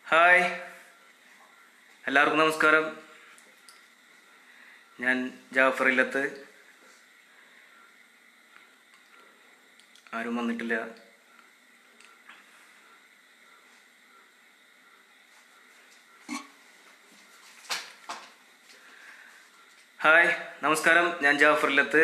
Hi എല്ലാവർക്കും നമസ്കാരം ഞാൻ ജാഫർ ഇല്ലത്ത് ആരും വന്നിട്ടില്ല ഹായ് നമസ്കാരം ഞാൻ ജാഫർ ഇല്ലത്ത്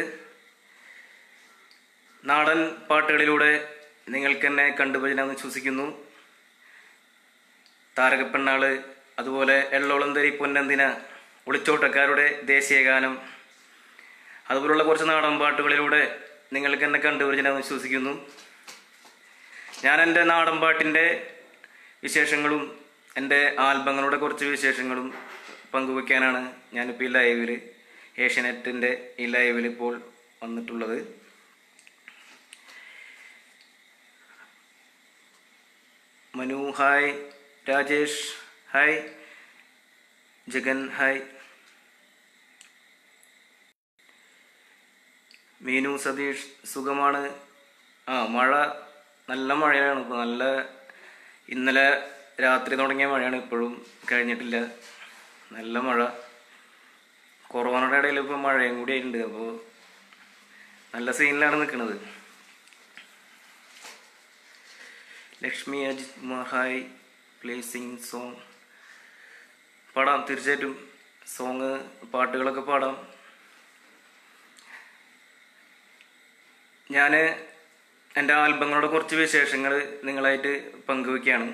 നാടൻ പാട്ടുകളിലൂടെ നിങ്ങൾക്ക് എന്നെ കണ്ടുപരിചാമെന്ന് വിശ്വസിക്കുന്നു താരകപ്പെണ്ണാള് അതുപോലെ എള്ളോളം തരി പൊന്നന്തിന ഒളിച്ചോട്ടക്കാരുടെ ദേശീയ ഗാനം അതുപോലുള്ള കുറച്ച് നാടൻ പാട്ടുകളിലൂടെ നിങ്ങൾക്ക് എന്നെ കണ്ടുപരിചാമെന്ന് വിശ്വസിക്കുന്നു ഞാൻ എൻ്റെ നാടൻ പാട്ടിൻ്റെ വിശേഷങ്ങളും എൻ്റെ ആൽബങ്ങളുടെ കുറച്ച് വിശേഷങ്ങളും പങ്കുവെക്കാനാണ് ഞാനിപ്പോൾ ഈ ലൈവിൽ ഏഷ്യനെറ്റിൻ്റെ ഈ ലൈവിൽ ഇപ്പോൾ വന്നിട്ടുള്ളത് Manu hi Rajesh hi Jagan hi Meenu Satheesh സുഖമാണ് ആ മഴ നല്ല മഴയാണ് ഇപ്പോൾ നല്ല ഇന്നലെ രാത്രി തുടങ്ങിയ മഴയാണ് ഇപ്പോഴും കഴിഞ്ഞിട്ടില്ല നല്ല മഴ കൊറോണയുടെ ഇടയിൽ ഇപ്പോൾ മഴയും കൂടി ആയിട്ടുണ്ട് അപ്പോൾ നല്ല സീനിലാണ് നിൽക്കുന്നത് Lakshmi Ajith Kumar hi please sing song പാടാം തീർച്ചയായിട്ടും സോങ് പാട്ടുകളൊക്കെ പാടാം ഞാൻ എൻ്റെ ആൽബങ്ങളുടെ കുറച്ച് വിശേഷങ്ങൾ നിങ്ങളായിട്ട് പങ്കുവയ്ക്കുകയാണ്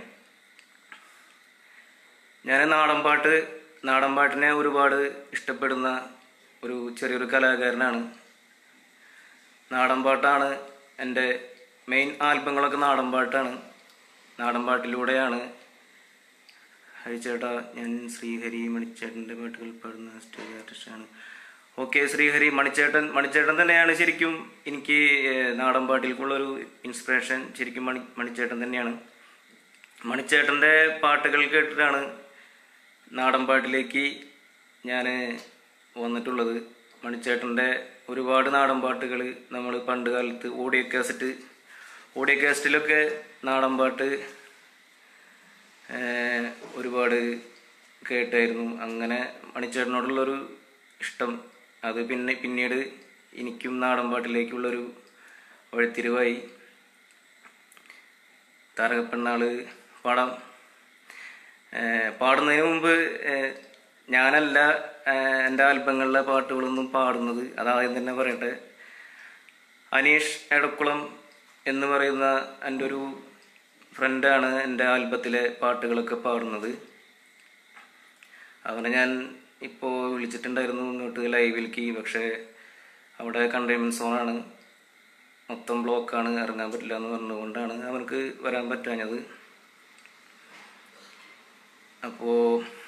ഞാൻ നാടൻ പാട്ട് നാടൻ പാട്ടിനെ ഒരുപാട് ഇഷ്ടപ്പെടുന്ന ഒരു ചെറിയൊരു കലാകാരനാണ് നാടൻ പാട്ടാണ് എൻ്റെ മെയിൻ ആൽബങ്ങളൊക്കെ നാടൻ പാട്ടാണ് നാടൻ പാട്ടിലൂടെയാണ് ഹരിച്ചേട്ടാ ഞാൻ ശ്രീഹരി മണിച്ചേട്ടൻ്റെ പാട്ടുകൾ പാടുന്ന സ്റ്റേജ് ആർട്ടിസ്റ്റാണ് ഓക്കെ ശ്രീഹരി മണിച്ചേട്ടൻ മണിച്ചേട്ടൻ തന്നെയാണ് ശരിക്കും എനിക്ക് ഏഹ്, നാടൻ പാട്ടിലേക്കുള്ളൊരു ഇൻസ്പിറേഷൻ ശരിക്കും മണി മണിച്ചേട്ടൻ തന്നെയാണ് മണിച്ചേട്ടൻ്റെ പാട്ടുകൾ കേട്ടിട്ടാണ് നാടൻ പാട്ടിലേക്ക് ഞാൻ വന്നിട്ടുള്ളത് മണിച്ചേട്ടൻ്റെ ഒരുപാട് നാടൻ പാട്ടുകൾ നമ്മൾ പണ്ട് കാലത്ത് ഓഡിയോ കാസറ്റ് ഓഡിയോ കാസറ്റിലൊക്കെ നാടൻ പാട്ട് ഏഹ്, ഒരുപാട് കേട്ടായിരുന്നു അങ്ങനെ മണിച്ചേട്ടനോടുള്ളൊരു ഇഷ്ടം അത് പിന്നെ പിന്നീട് എനിക്കും നാടൻ പാട്ടിലേക്കുള്ളൊരു വഴിത്തിരിവായി താരകപ്പെണ്ണാള് പാടാം ഏഹ് പാടുന്നതിന് മുമ്പ് ഏഹ് ഞാനല്ല ഏഹ് എൻ്റെ ആൽബങ്ങളിലെ പാട്ടുകളൊന്നും പാടുന്നത് അതാദ്യം തന്നെ പറയട്ടെ അനീഷ് എടക്കുളം എന്ന് പറയുന്ന എൻ്റെ ഒരു ഫ്രണ്ടാണ് എൻ്റെ ആൽബത്തിലെ പാട്ടുകളൊക്കെ പാടുന്നത് അവനെ ഞാൻ ഇപ്പോൾ വിളിച്ചിട്ടുണ്ടായിരുന്നു ഇങ്ങോട്ട് ലൈവിലേക്ക് പക്ഷേ അവിടെ കണ്ടെയ്ൻമെൻറ്റ് സോണാണ് മൊത്തം ബ്ലോക്കാണ് ഇറങ്ങാൻ പറ്റില്ല എന്ന് പറഞ്ഞുകൊണ്ടാണ് അവനക്ക് വരാൻ പറ്റാഞ്ഞത് അപ്പോൾ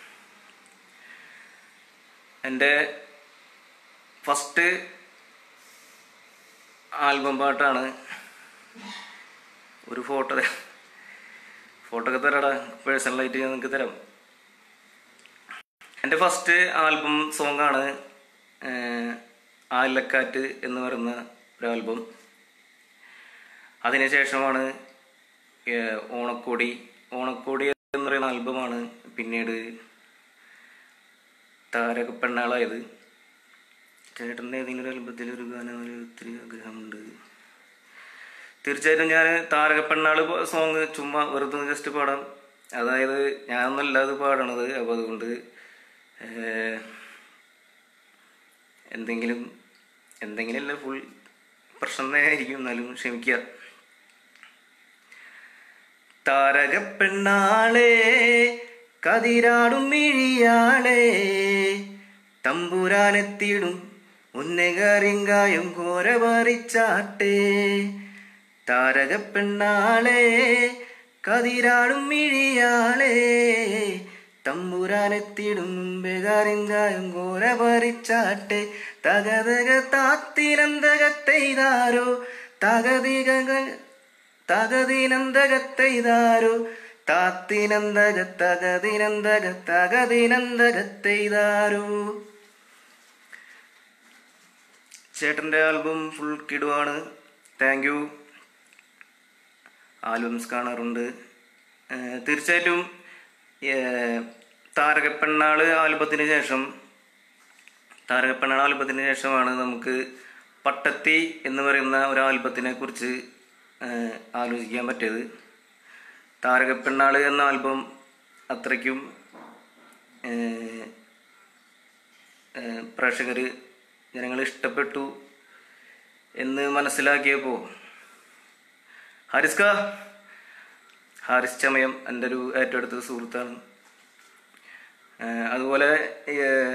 എൻ്റെ ഫസ്റ്റ് ആൽബം പാട്ടാണ് ഒരു ഫോട്ടോ ഫോട്ടോ ഒക്കെ തരാടാ പേഴ്സണലായിട്ട് ഞാൻ നിങ്ങൾക്ക് തരാം എൻ്റെ ഫസ്റ്റ് ആൽബം സോങ്ങാണ് ആലക്കാറ്റ് എന്ന് പറയുന്ന ഒരു ആൽബം അതിനുശേഷമാണ് ഏഹ്, ഓണക്കോടി ഓണക്കോടി എന്ന് പറയുന്ന ആൽബമാണ് പിന്നീട് താരക പെണ്ണാളായത് ചേട്ടൻ്റെ ഏതെങ്കിലും ഒരു ആൽബത്തിൽ ഒരു ഗാനം ഒരു ഒത്തിരി ആഗ്രഹമുണ്ട് തീർച്ചയായിട്ടും ഞാൻ താരക പെണ്ണാള് സോങ് ചുമ്മാ വെറുതെ ജസ്റ്റ് പാടാം അതായത് ഞാനൊന്നല്ല അത് പാടണത് അപ്പോൾ അതുകൊണ്ട് ഏഹ്, എന്തെങ്കിലും എന്തെങ്കിലും അല്ല ഫുൾ പ്രശ്നം തന്നെ ആയിരിക്കും എന്നാലും ക്ഷമിക്കുക താരക പെണ്ണാളെ കതിരാടും മിഴിയാളെ തമ്പുരാനെത്തിടും ഉന്നകരിങ്കായും ഘോര പറിച്ചാട്ടെ താരക പെണ്ണാളെ കതിരാടും മിഴിയാളെ തമ്പുരാനെത്തിടും ബെകാരിങ്കായും ഘോര പറിച്ചാട്ടെ തകതക താത്തിനന്തകത്തെയ്താരോ തകതികൾ തകതിനന്തകത്തെയ്താരോ താത്തിനന്തക തകതിനന്തക തകതിനന്തകത്തെയ്താരോ ചേട്ടൻ്റെ ആൽബം ഫുൾ കിടുവാണ് താങ്ക് യു ആൽബംസ് കാണാറുണ്ട് ഏഹ് തീർച്ചയായിട്ടും ഏഹ്, താരകപ്പെണ്ണാള് ആൽബത്തിന് ശേഷം താരകപ്പെണ്ണാൾ ആൽബത്തിന് ശേഷമാണ് നമുക്ക് പട്ടത്തി എന്ന് പറയുന്ന ഒരു ആൽബത്തിനെ കുറിച്ച് ഏഹ്, ആലോചിക്കാൻ പറ്റിയത് താരകപ്പെണ്ണാള് എന്ന ആൽബം അത്രയ്ക്കും ഏഹ്, ഏഹ്, പ്രേക്ഷകര് ജനങ്ങൾ ഇഷ്ടപ്പെട്ടു എന്ന് മനസ്സിലാക്കിയപ്പോൾ ഹാരിസ്ക ഹാരിസ് ചമയം എൻ്റെ ഒരു ഏറ്റവും അടുത്ത സുഹൃത്താണ് ഏഹ്, അതുപോലെ ഏഹ്,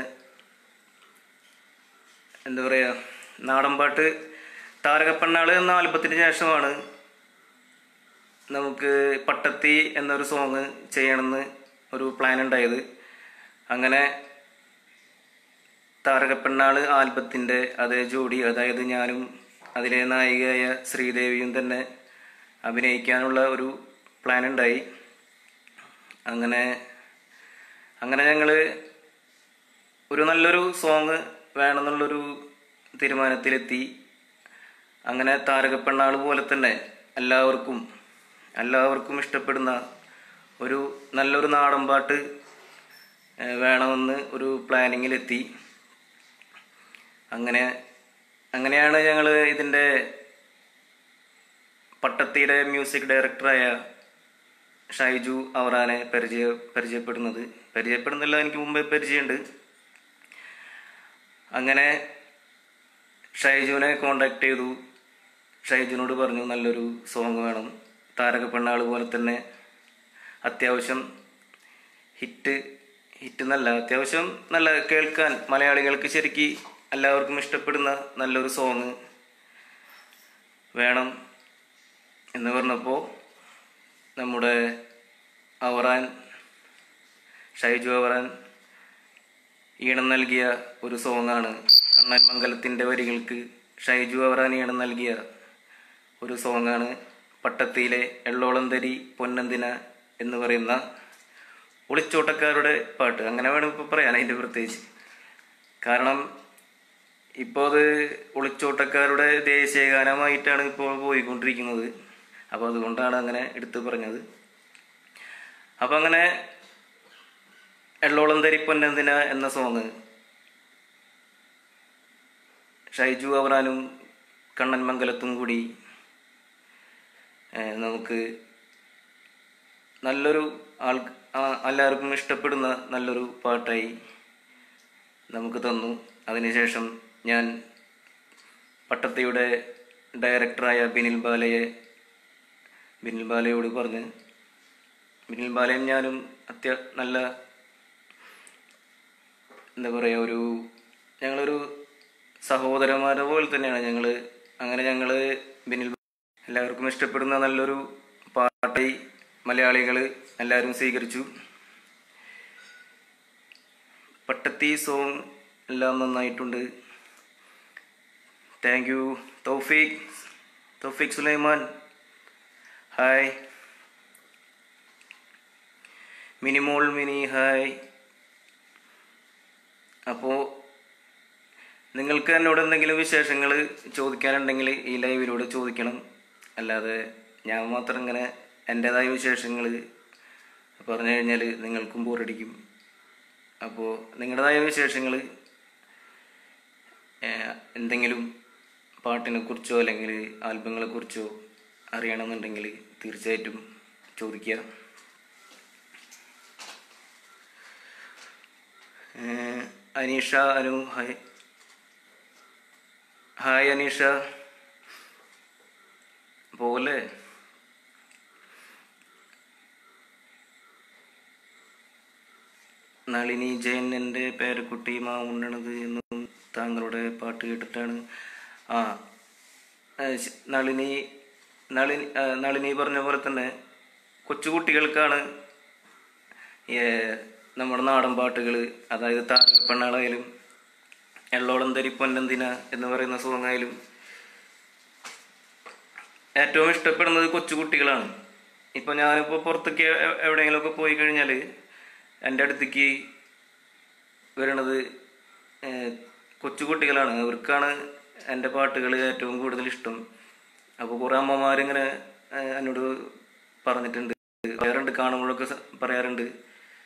എന്താ പറയുക നാടൻപാട്ട് താരകപ്പെണ്ണാള് എന്ന ആൽബത്തിന് ശേഷമാണ് നമുക്ക് പട്ടത്തി എന്നൊരു സോങ് ചെയ്യണമെന്ന് ഒരു പ്ലാൻ ഉണ്ടായത് അങ്ങനെ താരകപ്പെണ്ണാള് ആൽബത്തിൻ്റെ അതേ ജോഡി അതായത് ഞാനും അതിലെ നായികയായ ശ്രീദേവിയും തന്നെ അഭിനയിക്കാനുള്ള ഒരു പ്ലാൻ ഉണ്ടായി അങ്ങനെ അങ്ങനെ ഞങ്ങൾ ഒരു നല്ലൊരു സോങ് വേണമെന്നുള്ളൊരു തീരുമാനത്തിലെത്തി അങ്ങനെ താരകപ്പെണ്ണാൾ പോലെ തന്നെ എല്ലാവർക്കും എല്ലാവർക്കും ഇഷ്ടപ്പെടുന്ന ഒരു നല്ലൊരു നാടൻ പാട്ട് ഏഹ്, വേണമെന്ന് ഒരു പ്ലാനിങ്ങിലെത്തി അങ്ങനെ അങ്ങനെയാണ് ഞങ്ങൾ ഇതിൻ്റെ പട്ടത്തിയുടെ മ്യൂസിക് ഡയറക്ടറായ ഷൈജു അവറാനെ പരിചയ പരിചയപ്പെടുന്നത് പരിചയപ്പെടുന്നില്ല എനിക്ക് മുമ്പേ പരിചയമുണ്ട് അങ്ങനെ ഷൈജുവിനെ കോണ്ടാക്ട് ചെയ്തു ഷൈജുവിനോട് പറഞ്ഞു നല്ലൊരു സോങ് വേണം താരക പെണ്ണാൾ പോലെ തന്നെ അത്യാവശ്യം ഹിറ്റ് ഹിറ്റ് എന്നല്ല അത്യാവശ്യം നല്ല കേൾക്കാൻ മലയാളികൾക്ക് ശരിക്ക് എല്ലാവർക്കും ഇഷ്ടപ്പെടുന്ന നല്ലൊരു സോങ് വേണം എന്ന് പറഞ്ഞപ്പോൾ നമ്മുടെ അവറാൻ ഷൈജു അവറാൻ ഈണം നൽകിയ ഒരു സോങ്ങാണ് കണ്ണൻ മംഗലത്തിൻ്റെ വരികൾക്ക് ഷൈജു അവറാൻ ഈണം നൽകിയ ഒരു സോങ്ങാണ് പട്ടത്തിയിലെ എള്ളോളം തരി പൊന്നന്തിന എന്ന് പറയുന്ന ഒളിച്ചോട്ടക്കാരുടെ പാട്ട് അങ്ങനെ വേണം ഇപ്പോൾ പറയാൻ അതിൻ്റെ പ്രത്യേകിച്ച് കാരണം ഇപ്പോൾ അത് ഒളിച്ചോട്ടക്കാരുടെ ദേശീയഗാനമായിട്ടാണ് ഇപ്പോൾ പോയിക്കൊണ്ടിരിക്കുന്നത് അപ്പോൾ അതുകൊണ്ടാണ് അങ്ങനെ എടുത്തു പറഞ്ഞത് അപ്പം അങ്ങനെ എള്ളോളം തരി പൊന്നെന്തിന എന്ന സോങ് ഷൈജു അവറാനും കണ്ണൻ മംഗലത്തും കൂടി ഏഹ്, നമുക്ക് നല്ലൊരു ആൾ ആ- എല്ലാവർക്കും ഇഷ്ടപ്പെടുന്ന നല്ലൊരു പാട്ടായി നമുക്ക് തന്നു അതിനുശേഷം ഞാൻ പട്ടത്തിയുടെ ഡയറക്ടറായ ബിനിൽ ബാലയെ ബിനിൽ ബാലയോട് പറഞ്ഞ് ബിനിൽ ബാലയും ഞാനും അത്യ നല്ല എന്താ പറയുക ഒരു ഞങ്ങളൊരു സഹോദരന്മാരെ പോലെ തന്നെയാണ് ഞങ്ങൾ അങ്ങനെ ഞങ്ങൾ ബിനിൽ എല്ലാവർക്കും ഇഷ്ടപ്പെടുന്ന നല്ലൊരു പാട്ടായി മലയാളികൾ എല്ലാവരും സ്വീകരിച്ചു പട്ടത്തി സോങ് എല്ലാം നന്നായിട്ടുണ്ട് thank you Thoufeeq Thoufeeq Sulaiman hi Minimol Mini hi അപ്പോൾ നിങ്ങൾക്ക് എന്നോട് എന്തെങ്കിലും വിശേഷങ്ങൾ ചോദിക്കാനുണ്ടെങ്കിൽ ഈ ലൈവിലൂടെ ചോദിക്കണം അല്ലാതെ ഞാൻ മാത്രം ഇങ്ങനെ എൻ്റെതായ വിശേഷങ്ങൾ പറഞ്ഞു കഴിഞ്ഞാൽ നിങ്ങൾക്കും ബോറടിക്കും അപ്പോൾ നിങ്ങളുടേതായ വിശേഷങ്ങൾ എന്തെങ്കിലും പാട്ടിനെ കുറിച്ചോ അല്ലെങ്കിൽ ആൽബങ്ങളെ കുറിച്ചോ അറിയണമെന്നുണ്ടെങ്കിൽ തീർച്ചയായിട്ടും ചോദിക്കുക ഏഹ് അനീഷ അനു ഹായ് ഹായ് അനീഷ പോലെ നളിനി ജയൻ എൻ്റെ പേരക്കുട്ടി മാവുണ്ടണത് എന്നും താങ്കളുടെ പാട്ട് കേട്ടിട്ടാണ് ആ ആ, ശ- നളിനി നളിനി ആ, നളിനി പറഞ്ഞ പോലെ തന്നെ കൊച്ചുകുട്ടികൾക്കാണ് ഏ, നമ്മുടെ നാടൻ പാട്ടുകൾ അതായത് താരപ്പെണ്ണാളായാലും എള്ളോളം തരി പൊന്നെന്തിന എന്ന് പറയുന്ന സോങ് ആയാലും ഏറ്റവും ഇഷ്ടപ്പെടുന്നത് കൊച്ചുകുട്ടികളാണ് ഇപ്പൊ ഞാനിപ്പോ പുറത്തേക്ക് എ- എവിടെയെങ്കിലുമൊക്കെ പോയി കഴിഞ്ഞാൽ എൻ്റെ അടുത്തേക്ക് വരണത് ഏഹ്, കൊച്ചുകുട്ടികളാണ് അവർക്കാണ് എൻ്റെ പാട്ടുകൾ ഏറ്റവും കൂടുതൽ ഇഷ്ടം അപ്പോൾ കുറേ അമ്മമാരിങ്ങനെ ഏഹ്, എന്നോട് പറഞ്ഞിട്ടുണ്ട് പറയാറുണ്ട് കാണുമ്പോഴൊക്കെ സ- പറയാറുണ്ട്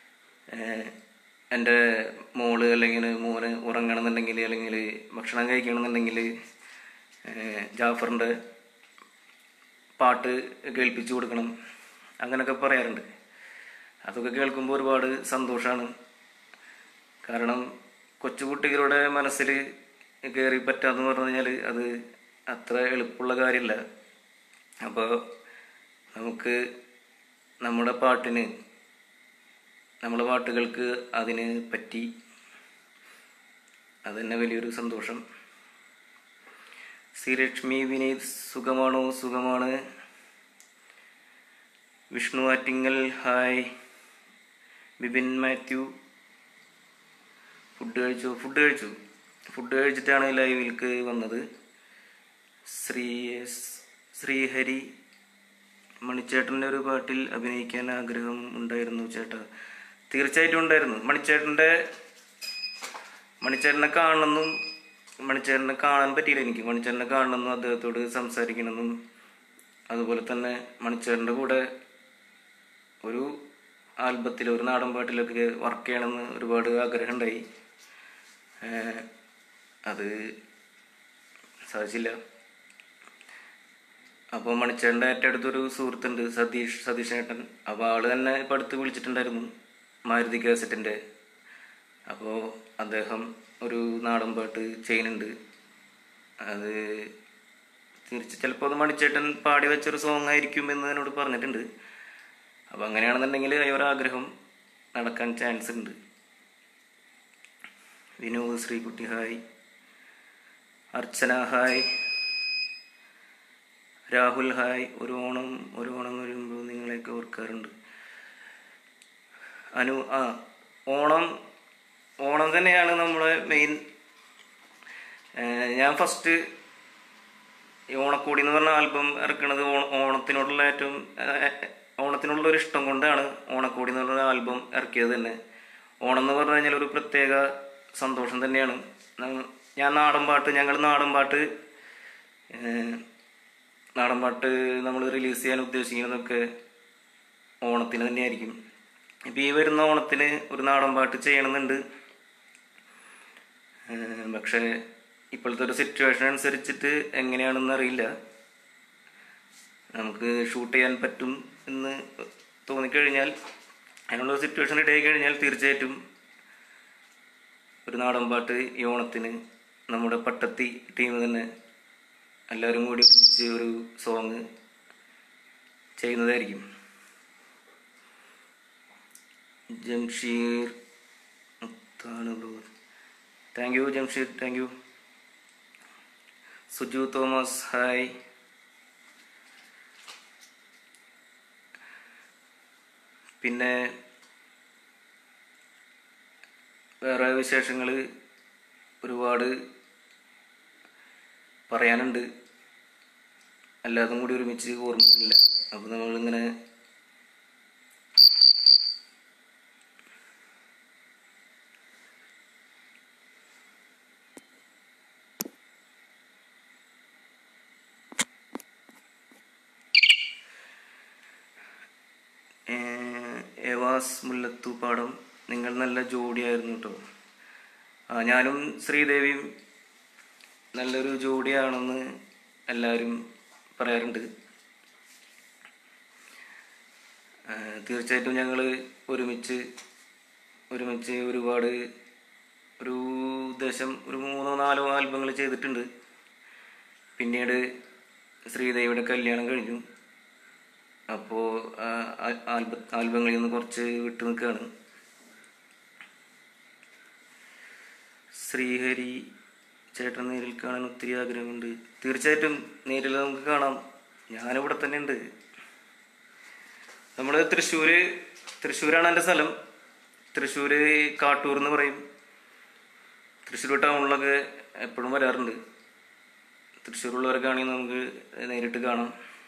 ഏഹ്, എൻ്റെ മോള് അല്ലെങ്കിൽ മോന് ഉറങ്ങണമെന്നുണ്ടെങ്കിൽ അല്ലെങ്കിൽ ഭക്ഷണം കഴിക്കണമെന്നുണ്ടെങ്കിൽ ഏഹ്, ജാഫറിൻ്റെ പാട്ട് കേൾപ്പിച്ചു കൊടുക്കണം അങ്ങനെയൊക്കെ പറയാറുണ്ട് അതൊക്കെ കേൾക്കുമ്പോൾ ഒരുപാട് സന്തോഷമാണ് കാരണം കൊച്ചുകുട്ടികളുടെ മനസ്സിൽ കയറി പറ്റാന്ന് പറഞ്ഞു കഴിഞ്ഞാൽ അത് അത്ര എളുപ്പമുള്ള കാര്യമല്ല അപ്പോൾ നമുക്ക് നമ്മുടെ പാട്ടിന് നമ്മുടെ പാട്ടുകൾക്ക് അതിന് പറ്റി അത് തന്നെ വലിയൊരു സന്തോഷം ശ്രീലക്ഷ്മി വിനീത് സുഖമാണോ സുഖമാണ് വിഷ്ണു ആറ്റിങ്ങൽ ഹായ് ബിപിൻ മാത്യു ഫുഡ് കഴിച്ചു ഫുഡ് കഴിച്ചു ഫുഡ് കഴിച്ചിട്ടാണ് ലൈവിലേക്ക് വന്നത് ശ്രീ എസ് ശ്രീഹരി മണിച്ചേട്ടൻ്റെ ഒരു പാട്ടിൽ അഭിനയിക്കാൻ ആഗ്രഹം ഉണ്ടായിരുന്നു ചേട്ടാ തീർച്ചയായിട്ടും ഉണ്ടായിരുന്നു മണിച്ചേട്ടൻ്റെ മണിച്ചേട്ടനെ കാണണമെന്നും മണിച്ചേട്ടനെ കാണാൻ പറ്റിയില്ല എനിക്ക് മണിച്ചേട്ടനെ കാണണമെന്നും അദ്ദേഹത്തോട് സംസാരിക്കണമെന്നും അതുപോലെ തന്നെ മണിച്ചേട്ടൻ്റെ കൂടെ ഒരു ആൽബത്തിൽ ഒരു നാടൻ പാട്ടിലൊക്കെ വർക്ക് ചെയ്യണമെന്ന് ഒരുപാട് ആഗ്രഹം ഉണ്ടായി ഏഹ് അത് സാധിച്ചില്ല അപ്പോൾ മണിച്ചേട്ടൻ്റെ ഏറ്റവും അടുത്തൊരു സുഹൃത്തുണ്ട് സതീഷ് സതീഷ് ഏട്ടൻ അപ്പോൾ ആള് തന്നെ ഇപ്പം അടുത്ത് വിളിച്ചിട്ടുണ്ടായിരുന്നു മാരുതി കാസറ്റിൻ്റെ അപ്പോൾ അദ്ദേഹം ഒരു നാടൻ പാട്ട് ചെയ്യുന്നുണ്ട് അത് തിരിച്ച് ചിലപ്പോൾ അത് മണിച്ചേട്ടൻ പാടി വെച്ചൊരു സോങ് ആയിരിക്കും എന്ന് എന്നോട് പറഞ്ഞിട്ടുണ്ട് അപ്പോൾ അങ്ങനെയാണെന്നുണ്ടെങ്കിൽ ആ ഒരു ആഗ്രഹം നടക്കാൻ ചാൻസ് ഉണ്ട് Vinod Sreekutty hi Archana hi Rahul hi ഒരു ഓണം ഒരു ഓണം വരുമ്പോൾ നിങ്ങളെയൊക്കെ ഓർക്കാറുണ്ട് അനു ആ ഓണം ഓണം തന്നെയാണ് നമ്മളെ മെയിൻ ഞാൻ ഫസ്റ്റ് ഈ ഓണക്കോടി എന്ന് പറഞ്ഞ ആൽബം ഇറക്കുന്നത് ഓണ ഓണത്തിനോടുള്ള ഏറ്റവും ഏഹ്, ഓണത്തിനുള്ള ഒരു ഇഷ്ടം കൊണ്ടാണ് ഓണക്കോടി എന്ന് പറഞ്ഞ ആൽബം ഇറക്കിയത് തന്നെ ഓണം എന്ന് പറഞ്ഞു കഴിഞ്ഞാൽ ഒരു പ്രത്യേക സന്തോഷം തന്നെയാണ് ന- ഞാൻ നാടൻ പാട്ട് ഞങ്ങൾ നാടൻ പാട്ട് ഏഹ്, നാടൻ പാട്ട് നമ്മൾ റിലീസ് ചെയ്യാൻ ഉദ്ദേശിക്കുന്നതൊക്കെ ഓണത്തിന് തന്നെയായിരിക്കും ഇപ്പം ഈ വരുന്ന ഓണത്തിന് ഒരു നാടൻ പാട്ട് ചെയ്യണമെന്നുണ്ട് ഏഹ് പക്ഷേ ഇപ്പോഴത്തെ ഒരു സിറ്റുവേഷൻ അനുസരിച്ചിട്ട് എങ്ങനെയാണെന്ന് അറിയില്ല നമുക്ക് ഷൂട്ട് ചെയ്യാൻ പറ്റും എന്ന് തോന്നിക്കഴിഞ്ഞാൽ അതിനുള്ള സിറ്റുവേഷൻ റെഡി ആയി കഴിഞ്ഞാൽ തീർച്ചയായിട്ടും ഒരു നാടൻ പാട്ട് ഈ ഓണത്തിന് നമ്മുടെ പട്ടത്തി ടീം തന്നെ എല്ലാവരും കൂടി ഒരുമിച്ച് ഒരു സോങ് ചെയ്യുന്നതായിരിക്കും ജംഷീർ മുത്താണ് bro thank you Jamsheer thank you Suju Thomas hi പിന്നെ വേറെ വിശേഷങ്ങൾ ഒരുപാട് പറയാനുണ്ട് എല്ലാതും കൂടി ഒരുമിച്ച് ഓർമ്മയില്ല അപ്പോൾ നമ്മളിങ്ങനെ ഏഹ് എവാസ് മുല്ലത്തു പാടം നിങ്ങൾ നല്ല ജോഡിയായിരുന്നു കേട്ടോ ആ ഞാനും ശ്രീദേവിയും നല്ലൊരു ജോഡിയാണെന്ന് എല്ലാവരും പറയാറുണ്ട് ഏഹ് തീർച്ചയായിട്ടും ഞങ്ങൾ ഒരുമിച്ച് ഒരുമിച്ച് ഒരുപാട് ഒരു ഉദ്ദേശം ഒരു മൂന്നോ നാലോ ആൽബങ്ങൾ ചെയ്തിട്ടുണ്ട് പിന്നീട് ശ്രീദേവിയുടെ കല്യാണം കഴിഞ്ഞു അപ്പോൾ ആൽബ ആൽബങ്ങളിൽ നിന്ന് കുറച്ച് വിട്ടു നിൽക്കുകയാണ് ശ്രീഹരി ചേട്ടൻ നേരിൽ കാണാൻ ഒത്തിരി ആഗ്രഹമുണ്ട് തീർച്ചയായിട്ടും നേരിൽ നമുക്ക് കാണാം ഞാനിവിടെ തന്നെ ഉണ്ട് നമ്മൾ തൃശ്ശൂർ തൃശ്ശൂരാണ് എൻ്റെ സ്ഥലം തൃശ്ശൂർ കാട്ടൂർ എന്ന് പറയും തൃശ്ശൂർ ടൗണിലൊക്കെ എപ്പോഴും വരാറുണ്ട് തൃശ്ശൂരുള്ളവർക്കാണെങ്കിൽ നമുക്ക് നേരിട്ട് കാണാം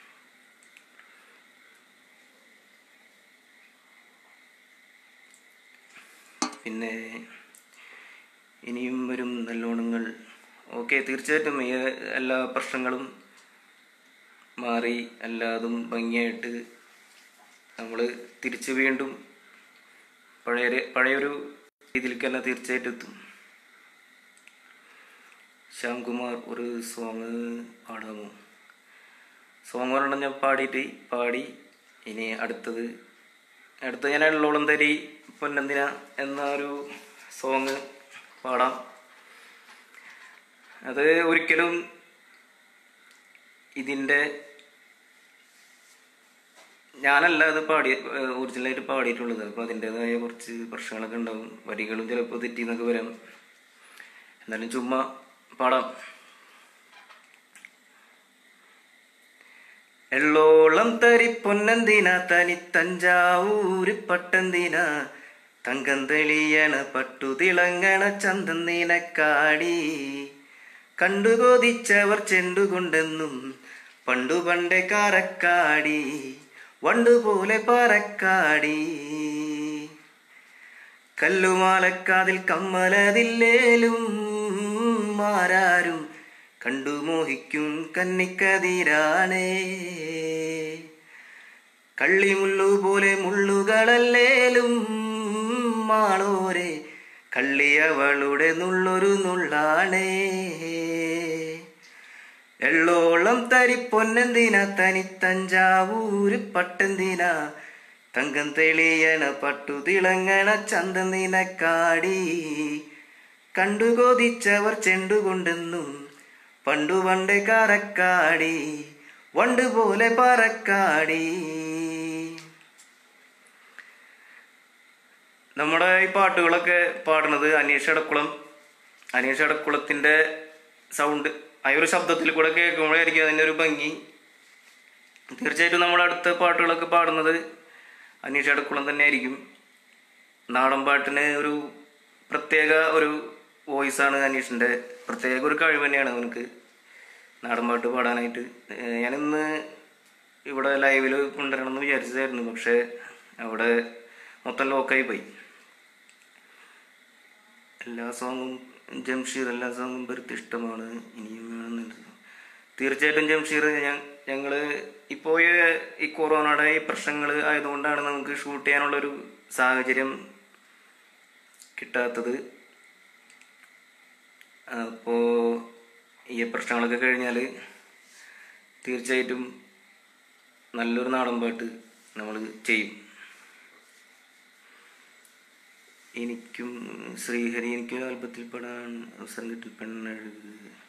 പിന്നെ ഇനിയും വരും നല്ലോണങ്ങൾ ഓക്കെ തീർച്ചയായിട്ടും ഈ എല്ലാ പ്രശ്നങ്ങളും മാറി എല്ലാതും ഭംഗിയായിട്ട് നമ്മൾ തിരിച്ച് വീണ്ടും പഴയ പഴയൊരു രീതിയിലേക്ക് തന്നെ തീർച്ചയായിട്ടും എത്തും ശ്യാംകുമാർ ഒരു സോങ് പാടാമോ സോങ് ഒരെണ്ണം ഞാൻ പാടിയിട്ട് പാടി ഇനി അടുത്തത് അടുത്ത ഞാൻ എള്ളോളം തരി പൊന്നെന്തിന എന്ന ഒരു സോങ് പാടാം അത് ഒരിക്കലും ഇതിൻ്റെ ഞാനല്ല അത് പാടി ഒറിജിനലായിട്ട് പാടിയിട്ടുള്ളത് അപ്പോൾ അതിൻ്റെതായ കുറച്ച് പ്രശ്നങ്ങളൊക്കെ ഉണ്ടാവും വരികളും ചിലപ്പോൾ തെറ്റിന്നൊക്കെ വരാം എന്നാലും ചുമ്മാ പാടാം എള്ളോളം തരി പൊന്നെന്തിന തനി തഞ്ചാവൂര് പട്ടെന്തിന തങ്കം തെളിയണ പട്ടു തിളങ്ങണ ചന്തം നിനക്കാടി കണ്ടുകൊതിച്ചവർ ചെണ്ടുകൊണ്ടെന്നും പണ്ടു പണ്ടേ കാരക്കാടി വണ്ടുപോലെ പറക്കാടി കല്ലുമാലക്കാതിൽ കമ്മലതില്ലേലും മാരാരും കണ്ടു മോഹിക്കും കന്നിക്കതിരാണേ കള്ളിമുള്ളു പോലെ മുള്ളുകളല്ലേലും മാളോരെ കള്ളിയവളുടെ നുള്ളൊരു നുള്ളാണേ എള്ളോളം തരി പൊന്നെന്തിന തനി തഞ്ചാവൂര് പട്ടെന്തിന തങ്കം തെളിയണ പട്ടു തിളങ്ങണ ചന്തം നിനക്കാടി കണ്ടുകൊതിച്ചവർ ചെണ്ടുകൊണ്ടെന്നും പണ്ടു പണ്ടേ കാരക്കാടി വണ്ട് പോലെ പറക്കാടി നമ്മുടെ ഈ പാട്ടുകളൊക്കെ പാടുന്നത് അനീഷ് എടക്കുളം അനീഷ് എടക്കുളത്തിന്റെ സൗണ്ട് ആ ഒരു ശബ്ദത്തിൽ കൂടെ കേൾക്കുമ്പോഴായിരിക്കും അതിൻ്റെ ഒരു ഭംഗി തീർച്ചയായിട്ടും നമ്മുടെ അടുത്ത പാട്ടുകളൊക്കെ പാടുന്നത് അനീഷ് എടക്കുളം തന്നെ ആയിരിക്കും നാടൻ പാട്ടിന് ഒരു പ്രത്യേക ഒരു വോയിസാണ് അനീഷിൻ്റെ പ്രത്യേക ഒരു കഴിവ് തന്നെയാണ് അവനക്ക് നാടൻ പാട്ട് പാടാനായിട്ട് ഏഹ് ഞാനിന്ന് ഇവിടെ ലൈവിൽ കൊണ്ടുവരണം എന്ന് വിചാരിച്ചതായിരുന്നു പക്ഷേ അവിടെ മൊത്തം ലോക്കായി പോയി എല്ലാ സോങ്ങും ജംഷീർ എല്ലാ സോങ്ങും വെറുതെ ഇഷ്ടമാണ് ഇനിയും വേണമെന്നുണ്ട് തീർച്ചയായിട്ടും ജംഷീർ ഞാൻ ഞങ്ങൾ ഇപ്പോൾ ഈ കൊറോണയുടെ ഈ പ്രശ്നങ്ങൾ ആയതുകൊണ്ടാണ് നമുക്ക് ഷൂട്ട് ചെയ്യാനുള്ളൊരു സാഹചര്യം കിട്ടാത്തത് അപ്പോൾ ഈ പ്രശ്നങ്ങളൊക്കെ കഴിഞ്ഞാൽ തീർച്ചയായിട്ടും നല്ലൊരു നാടൻ പാട്ട് നമ്മൾ ചെയ്യും എനിക്കും ശ്രീഹരി എനിക്കും ആൽബത്തിൽ പെടാൻ അവസരം കിട്ടി പെണ്ണഴുത്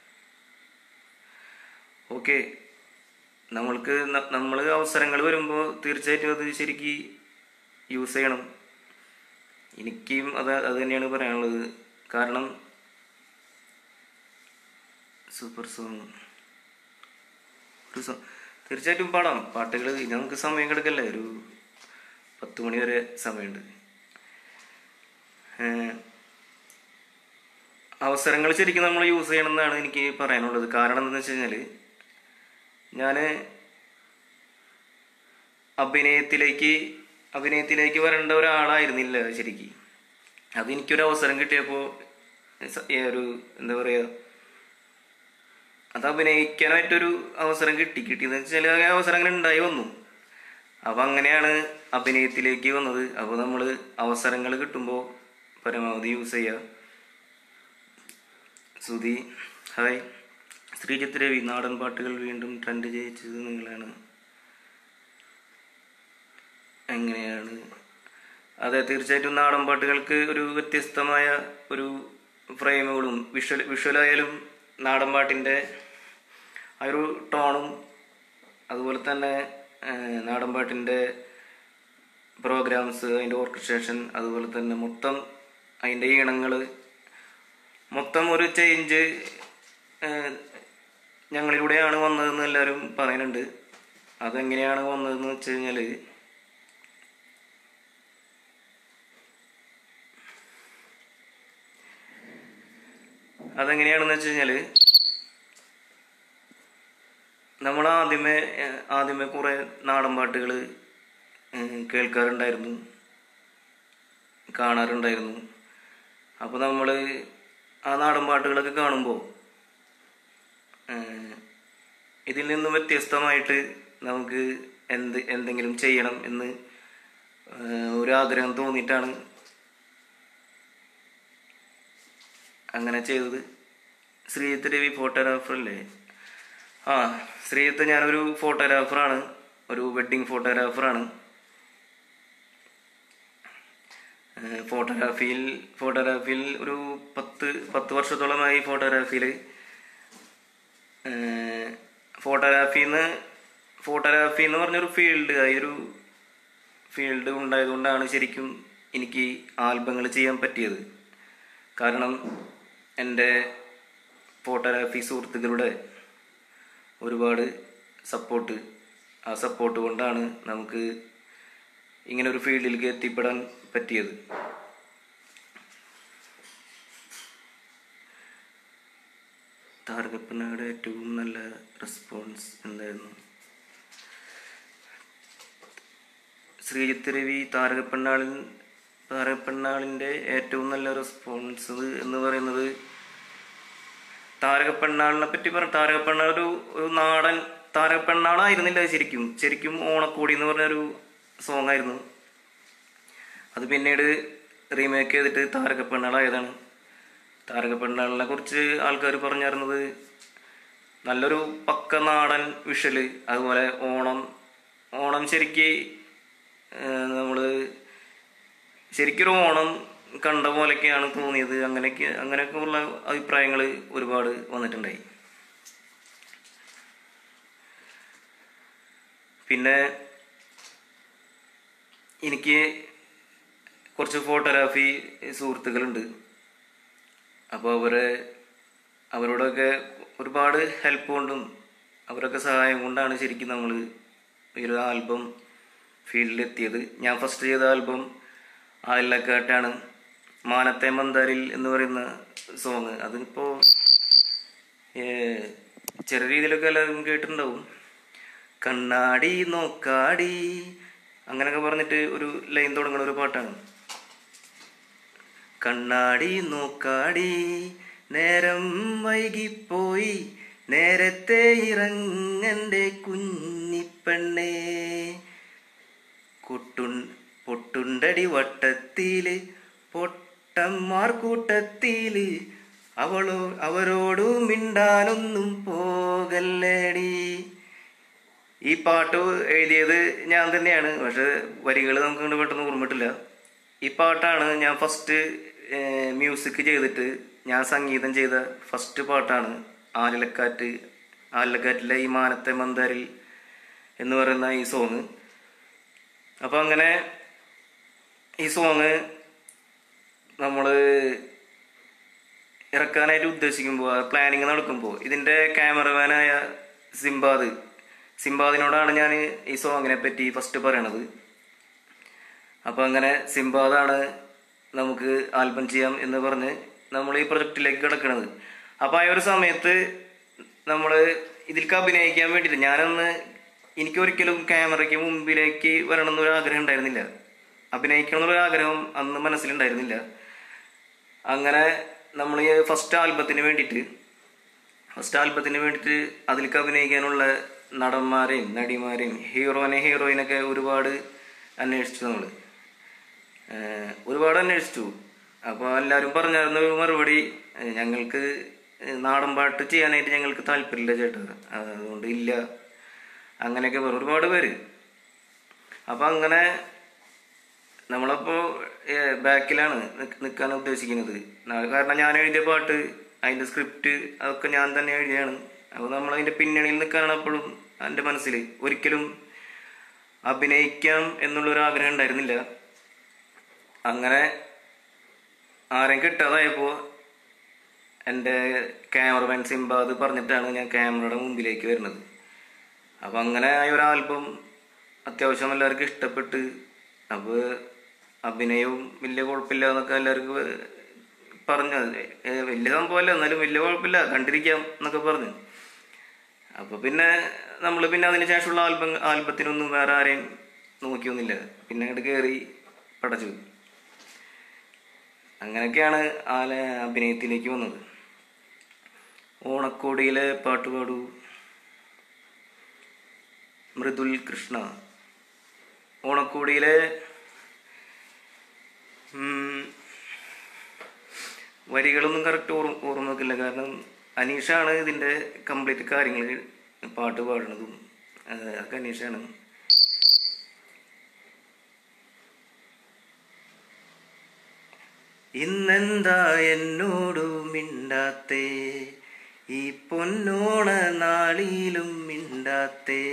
ഓക്കെ നമ്മൾക്ക് നമ്മൾ അവസരങ്ങൾ വരുമ്പോൾ തീർച്ചയായിട്ടും അത് ശരിക്ക് യൂസ് ചെയ്യണം എനിക്കും അത് അത് തന്നെയാണ് പറയാനുള്ളത് കാരണം സൂപ്പർ സോങ് ഒരു സോ തീർച്ചയായിട്ടും പാടാം പാട്ടുകൾ ഇത് നമുക്ക് സമയം കിടക്കല്ലേ ഒരു പത്ത് മണി വരെ സമയമുണ്ട് ഏഹ് അവസരങ്ങൾ ശരിക്കും നമ്മൾ യൂസ് ചെയ്യണം എന്നാണ് എനിക്ക് പറയാനുള്ളത് കാരണം എന്താണെന്ന് വെച്ച് കഴിഞ്ഞാൽ ഞാൻ അഭിനയത്തിലേക്ക് അഭിനയത്തിലേക്ക് വരേണ്ട ഒരാളായിരുന്നില്ല ശരിക്കും അത് എനിക്കൊരു അവസരം കിട്ടിയപ്പോൾ സ- ഏ, ഒരു എന്താ പറയുക അത് അഭിനയിക്കാനായിട്ടൊരു അവസരം കിട്ടി കിട്ടിയെന്ന് വെച്ചാൽ ആ അവസരം അങ്ങനെ ഉണ്ടായി വന്നു അപ്പം അങ്ങനെയാണ് അഭിനയത്തിലേക്ക് വന്നത് അപ്പോൾ നമ്മൾ അവസരങ്ങൾ കിട്ടുമ്പോൾ പരമാവധി യൂസ് ചെയ്യുക സുധി ഹായ് ശ്രീജിത്ത് രവി നാടൻ പാട്ടുകൾ വീണ്ടും ട്രെൻഡ് ജയിച്ചത് നിങ്ങളാണ് എങ്ങനെയാണ് അതെ തീർച്ചയായിട്ടും നാടൻ പാട്ടുകൾക്ക് ഒരു വ്യത്യസ്തമായ ഒരു ഫ്രെയിമുകളും വിഷ്വൽ വിഷ്വലായാലും നാടൻ പാട്ടിൻ്റെ ആ ഒരു ടോണും അതുപോലെ തന്നെ ഏഹ്, നാടൻ പാട്ടിൻ്റെ പ്രോഗ്രാംസ് അതിൻ്റെ ഓർക്കസ്ട്രേഷൻ അതുപോലെ തന്നെ മൊത്തം അതിൻ്റെ ഈണങ്ങൾ മൊത്തം ഒരു ചേഞ്ച് ഞങ്ങളിലൂടെയാണ് വന്നതെന്ന് എല്ലാവരും പറയുന്നുണ്ട് അതെങ്ങനെയാണ് വന്നതെന്ന് വെച്ച് കഴിഞ്ഞാൽ അതെങ്ങനെയാണെന്ന് വെച്ച് കഴിഞ്ഞാൽ നമ്മൾ ആദ്യമേ ഏഹ്, ആദ്യമേ കുറേ നാടൻ പാട്ടുകൾ കേൾക്കാറുണ്ടായിരുന്നു കാണാറുണ്ടായിരുന്നു അപ്പോൾ നമ്മൾ ആ നാടൻ പാട്ടുകളൊക്കെ കാണുമ്പോൾ ഇതിൽ നിന്നും വ്യത്യസ്തമായിട്ട് നമുക്ക് എന്ത് എന്തെങ്കിലും ചെയ്യണം എന്ന് ഏഹ്, ഒരു ആഗ്രഹം തോന്നിയിട്ടാണ് അങ്ങനെ ചെയ്തത് ശ്രീജിത്ത് രവി ഫോട്ടോഗ്രാഫർ അല്ലേ ആ ശ്രീജിത്ത് ഞാനൊരു ഫോട്ടോഗ്രാഫറാണ് ഒരു വെഡ്ഡിങ് ഫോട്ടോഗ്രാഫറാണ് ഏഹ് ഫോട്ടോഗ്രാഫിയിൽ ഫോട്ടോഗ്രാഫിയിൽ ഒരു പത്ത് പത്ത് വർഷത്തോളമായി ഫോട്ടോഗ്രാഫിയിൽ ഫോട്ടോഗ്രാഫിന്ന് ഫോട്ടോഗ്രാഫി എന്ന് പറഞ്ഞൊരു ഫീൽഡ് ആ ഒരു ഫീൽഡ് ഉണ്ടായതുകൊണ്ടാണ് ശരിക്കും എനിക്ക് ആൽബങ്ങൾ ചെയ്യാൻ പറ്റിയത് കാരണം എൻ്റെ ഫോട്ടോഗ്രാഫി സുഹൃത്തുക്കളുടെ ഒരുപാട് സപ്പോർട്ട് ആ സപ്പോർട്ട് കൊണ്ടാണ് നമുക്ക് ഇങ്ങനെ ഒരു ഫീൽഡിലേക്ക് എത്തിപ്പെടാൻ പറ്റിയത് താരകപ്പനയുടെ ഏറ്റവും നല്ല റെസ്പോൺസ് എന്തായിരുന്നു ശ്രീജിത്ത് രവി താരകപ്പെണ്ണാളിൻ താരകപ്പെണ്ണാളിൻ്റെ ഏറ്റവും നല്ല റെസ്പോൺസ് എന്ന് പറയുന്നത് താരകപ്പെണ്ണാളിനെ പറ്റി പറ താരകപ്പെണ്ണാൾ ഒരു ഒരു നാടൻ താരകപ്പെണ്ണാളായിരുന്നില്ല അത് ശരിക്കും ശരിക്കും ഓണക്കോടി എന്ന് പറഞ്ഞൊരു സോങ് ആയിരുന്നു അത് പിന്നീട് റീമേക്ക് ചെയ്തിട്ട് താരകപ്പെണ്ണാളായതാണ് താരകപ്പെണ്ണാളിനെ കുറിച്ച് ആൾക്കാർ പറഞ്ഞിരുന്നത് നല്ലൊരു പക്ക നാടൻ വിഷല് അതുപോലെ ഓണം ഓണം ശരിക്ക് നമ്മൾ ശരിക്കൊരു ഓണം കണ്ട പോലെയൊക്കെയാണ് തോന്നിയത് അങ്ങനെയൊക്കെ അങ്ങനെയൊക്കെ ഉള്ള അഭിപ്രായങ്ങൾ ഒരുപാട് വന്നിട്ടുണ്ടായി പിന്നെ എനിക്ക് കുറച്ച് ഫോട്ടോഗ്രാഫി സുഹൃത്തുക്കളുണ്ട് അപ്പോൾ അവരെ അവരോടൊക്കെ ഒരുപാട് ഹെൽപ്പ് കൊണ്ടും അവരൊക്കെ സഹായം കൊണ്ടാണ് ശരിക്കും നമ്മൾ ഈ ഒരു ആൽബം ഫീൽഡിലെത്തിയത് ഞാൻ ഫസ്റ്റ് ചെയ്ത ആൽബം ആയില്ലക്കാട്ടാണ് മാനത്തെ മന്ദാരിൽ എന്ന് പറയുന്ന സോങ് അതിപ്പോൾ ചെറിയ രീതിയിലൊക്കെ എല്ലാവരും കേട്ടിട്ടുണ്ടാവും കണ്ണാടി നോക്കാടി അങ്ങനെയൊക്കെ പറഞ്ഞിട്ട് ഒരു ലൈൻ തുടങ്ങുന്ന ഒരു പാട്ടാണ് കണ്ണാടി നോക്കാടി നേരം വൈകിപ്പോയി നേരത്തെ ഇറങ്ങന്റെ കുഞ്ഞിപ്പെണ്ണേ കൊട്ടുൺ പൊട്ടുണ്ടടി വട്ടത്തില് പൊട്ടന്മാർ കൂട്ടത്തില് അവളോ അവരോടു മിണ്ടാനൊന്നും പോകല്ലേടി ഈ പാട്ട് എഴുതിയത് ഞാൻ തന്നെയാണ് പക്ഷെ വരികൾ നമുക്ക് ഇങ്ങോട്ട് പെട്ടെന്ന് ഓർമ്മിട്ടില്ല ഈ പാട്ടാണ് ഞാൻ ഫസ്റ്റ് മ്യൂസിക് ചെയ്തിട്ട് ഞാൻ സംഗീതം ചെയ്ത ഫസ്റ്റ് പാട്ടാണ് ആലിലക്കാറ്റ് ആലിലക്കാറ്റിലെ ഈ മാനത്തെ മന്ദാരിൽ എന്ന് പറയുന്ന ഈ സോങ് അപ്പോൾ അങ്ങനെ ഈ സോങ് നമ്മൾ ഇറക്കാനായിട്ട് ഉദ്ദേശിക്കുമ്പോൾ പ്ലാനിങ് നടക്കുമ്പോൾ ഇതിൻ്റെ ക്യാമറമാനായ സിംബാദ് സിംബാദിനോടാണ് ഞാൻ ഈ സോങ്ങിനെ പറ്റി ഫസ്റ്റ് പറയണത് അപ്പോൾ അങ്ങനെ സിംബാദാണ് നമുക്ക് ആൽബം ചെയ്യാം എന്ന് പറഞ്ഞ് നമ്മൾ ഈ പ്രൊജക്റ്റിലേക്ക് കിടക്കുന്നത് അപ്പോൾ ആ ഒരു സമയത്ത് നമ്മൾ ഇതിലേക്ക് അഭിനയിക്കാൻ വേണ്ടിയിട്ട് ഞാനൊന്ന് എനിക്കൊരിക്കലും ക്യാമറയ്ക്ക് മുമ്പിലേക്ക് വരണം എന്നൊരു ആഗ്രഹം ഉണ്ടായിരുന്നില്ല അഭിനയിക്കണം എന്നുള്ള ആഗ്രഹം അന്ന് മനസ്സിലുണ്ടായിരുന്നില്ല അങ്ങനെ നമ്മൾ ഈ ഫസ്റ്റ് ആൽബത്തിന് വേണ്ടിയിട്ട് ഫസ്റ്റ് ആൽബത്തിന് വേണ്ടിയിട്ട് അതിലേക്ക് അഭിനയിക്കാനുള്ള നടന്മാരെയും നടിമാരെയും ഹീറോനെ ഹീറോയിനൊക്കെ ഒരുപാട് അന്വേഷിച്ചു നമ്മൾ ഒരുപാട് അന്വേഷിച്ചു അപ്പോൾ എല്ലാവരും പറഞ്ഞിരുന്ന ഒരു മറുപടി ഏഹ് ഞങ്ങൾക്ക് നാടൻ പാട്ട് ചെയ്യാനായിട്ട് ഞങ്ങൾക്ക് താല്പര്യമില്ല ചേട്ടാ അതുകൊണ്ട് ഇല്ല അങ്ങനെയൊക്കെ പറഞ്ഞു ഒരുപാട് പേര് അപ്പം അങ്ങനെ നമ്മളപ്പോൾ ബാക്കിലാണ് നിൽക്കാൻ ഉദ്ദേശിക്കുന്നത് ന- കാരണം ഞാൻ എഴുതിയ പാട്ട് അതിൻ്റെ സ്ക്രിപ്റ്റ് അതൊക്കെ ഞാൻ തന്നെ എഴുതിയാണ് അപ്പോൾ നമ്മൾ അതിൻ്റെ പിന്നണിയിൽ നിൽക്കാനാണ് അപ്പോഴും എൻ്റെ മനസ്സിൽ ഒരിക്കലും അഭിനയിക്കാം എന്നുള്ളൊരു ആഗ്രഹം ഉണ്ടായിരുന്നില്ല അങ്ങനെ ആരെയും കിട്ടാതായപ്പോൾ എൻ്റെ ക്യാമറമാൻ സിംബാദ് പറഞ്ഞിട്ടാണ് ഞാൻ ക്യാമറയുടെ മുമ്പിലേക്ക് വരുന്നത് അപ്പം അങ്ങനെ ആയ ഒരു ആൽബം അത്യാവശ്യം എല്ലാവർക്കും ഇഷ്ടപ്പെട്ട് അപ്പോൾ അഭിനയവും വലിയ കുഴപ്പമില്ല എന്നൊക്കെ എല്ലാവർക്കും പറഞ്ഞു ഏ, വലിയ സംഭവമല്ല എന്നാലും വലിയ കുഴപ്പമില്ല കണ്ടിരിക്കാം എന്നൊക്കെ പറഞ്ഞു അപ്പോൾ പിന്നെ നമ്മൾ പിന്നെ അതിന് ശേഷമുള്ള ആൽബം ആൽബത്തിനൊന്നും വേറെ ആരെയും നോക്കിയൊന്നുമില്ല പിന്നെ അങ്ങോട്ട് കയറി പടച്ചു അങ്ങനെയൊക്കെയാണ് ആല അഭിനയത്തിലേക്ക് വന്നത് ഓണക്കോടിയിലെ പാട്ട് പാടൂ മൃദുൽ കൃഷ്ണ ഓണക്കോടിയിലെ ഉം, വരികളൊന്നും കറക്റ്റ് ഓർമ്മ ഓർമ്മ വെക്കില്ല കാരണം അനീഷാണ് ഇതിൻ്റെ കംപ്ലീറ്റ് കാര്യങ്ങൾ പാട്ട് പാടുന്നതും ആ, അതൊക്കെ അനീഷാണ് ഇന്നെന്താ എന്നോടു മിണ്ടാത്തേ ഈ പൊന്നോണ നാളിലും മിണ്ടാത്തേ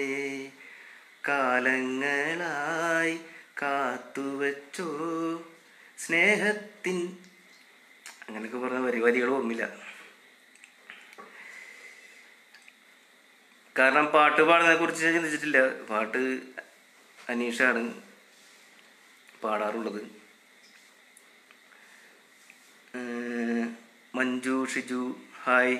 കാലങ്ങളായി കാത്തുവച്ചോ സ്നേഹത്തിൻ അങ്ങനെയൊക്കെ പറഞ്ഞ വരി വരികൾ ഓർമ്മില്ല കാരണം പാട്ട് പാടുന്നതിനെ കുറിച്ച് ഞാൻ ചിന്തിച്ചിട്ടില്ല പാട്ട് അനീഷാണ് പാടാറുള്ളത് ഏഹ് മഞ്ജു ഷിജു ഹായ്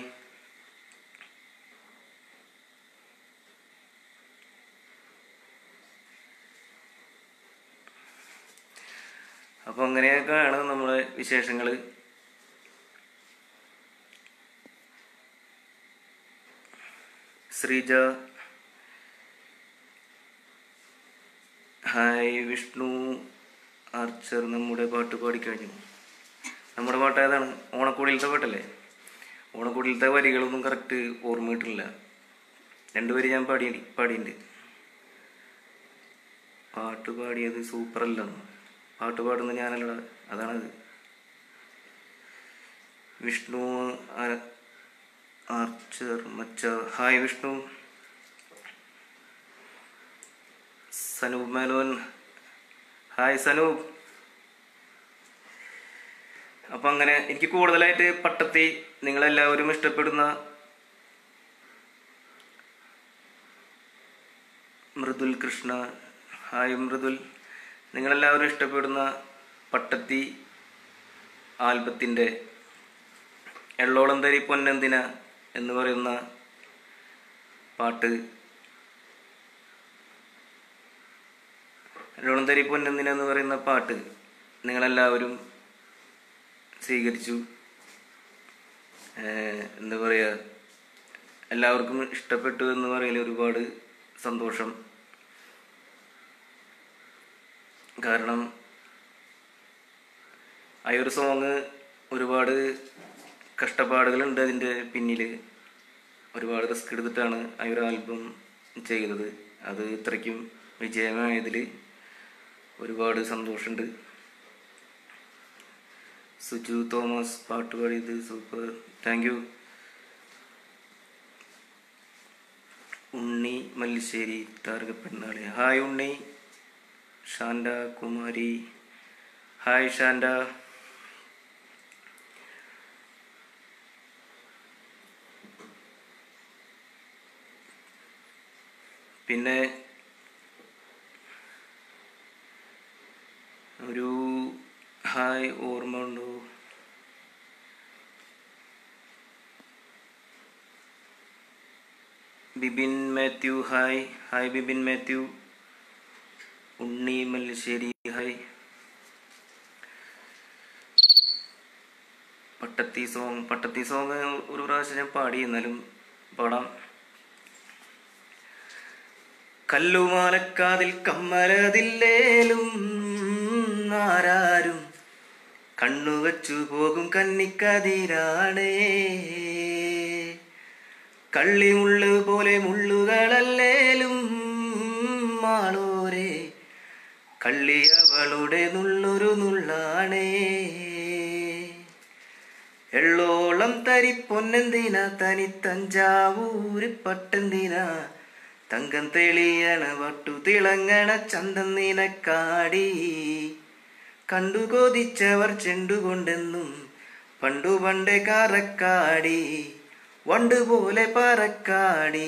അപ്പോൾ അങ്ങനെയൊക്കെയാണ് നമ്മളെ വിശേഷങ്ങൾ ശ്രീജ ഹായ് വിഷ്ണു ആർച്ചർ നമ്മുടെ പാട്ട് പാടിക്കഴിഞ്ഞു നമ്മുടെ പാട്ട് ഏതാണ് ഓണക്കോടിയിലത്തെ പാട്ടല്ലേ ഓണക്കോടിയിലത്തെ വരികളൊന്നും കറക്റ്റ് ഓർമ്മ കിട്ടില്ല രണ്ടുപേര് ഞാൻ പാടി പാടിയിട്ടുണ്ട് പാട്ട് പാടിയത് സൂപ്പർ അല്ലെന്ന് പാട്ട് പാടുന്നത് ഞാനല്ല അതാണത് വിഷ്ണു ആ- ആർച്ചർ മച്ച ഹായ് വിഷ്ണു സനൂപ് മേനോൻ ഹായ് സനൂപ് അപ്പം അങ്ങനെ എനിക്ക് കൂടുതലായിട്ട് പട്ടത്തി നിങ്ങളെല്ലാവരും ഇഷ്ടപ്പെടുന്ന മൃദുൽ കൃഷ്ണ ഹായ് മൃദുൽ നിങ്ങളെല്ലാവരും ഇഷ്ടപ്പെടുന്ന പട്ടത്തി ആൽബത്തിൻ്റെ എള്ളോളം തരി പൊന്നെന്തിന എന്ന് പറയുന്ന പാട്ട് എള്ളോളം തരി പൊന്നെന്തിന എന്ന് പറയുന്ന പാട്ട് നിങ്ങളെല്ലാവരും സ്വീകരിച്ചു ഏഹ് എന്താ പറയുക എല്ലാവർക്കും ഇഷ്ടപ്പെട്ടു എന്ന് പറയൽ ഒരുപാട് സന്തോഷം കാരണം ആ ഒരു സോങ് ഒരുപാട് കഷ്ടപ്പാടുകളുണ്ട് അതിൻ്റെ പിന്നിൽ ഒരുപാട് റിസ്ക് എടുത്തിട്ടാണ് ആ ഒരു ആൽബം ചെയ്തത് അത് ഇത്രയ്ക്കും വിജയമായതിൽ ഒരുപാട് സന്തോഷമുണ്ട് സുജു തോമസ് പാട്ട് പാടിയത് super thank you Unni Mallissery താരക പെണ്ണാളി ഹായ് ഉണ്ണി ഷാൻഡ കുമാരി ഹായ് ഷാൻഡ പിന്നെ ഒരു ഹായ് ഓർമ്മ ഉണ്ടോ Bibin Mathew hi hi Bibin Mathew Unni Mallissery hi പട്ടത്തി സോങ് പട്ടത്തി സോങ് ഒരു പ്രാവശ്യം ഞാൻ പാടി എന്നാലും പാടാം കല്ലുമാലക്കാതിൽ കമ്മലതില്ലേലും ആരാരും കണ്ണുവച്ചു പോകും കന്നിക്കതിരാണേ കള്ളിമുള്ളു പോലെ മുള്ളുകളല്ലേലും മാളോരെ കള്ളിയവളുടെ നുള്ളൊരു നുള്ളാണേ എള്ളോളം തരി പൊന്നെന്തിന തനി തഞ്ചാവൂര് പട്ടെന്തിന തങ്കം തെളിയണ വട്ടു തിളങ്ങണ ചന്തം നിനക്കാടി കണ്ടു കൊതിച്ചവർ ചെണ്ടുകൊണ്ടെന്നും പണ്ടു പണ്ടേ കാറക്കാടി വണ്ട് പോലെ പറക്കാടി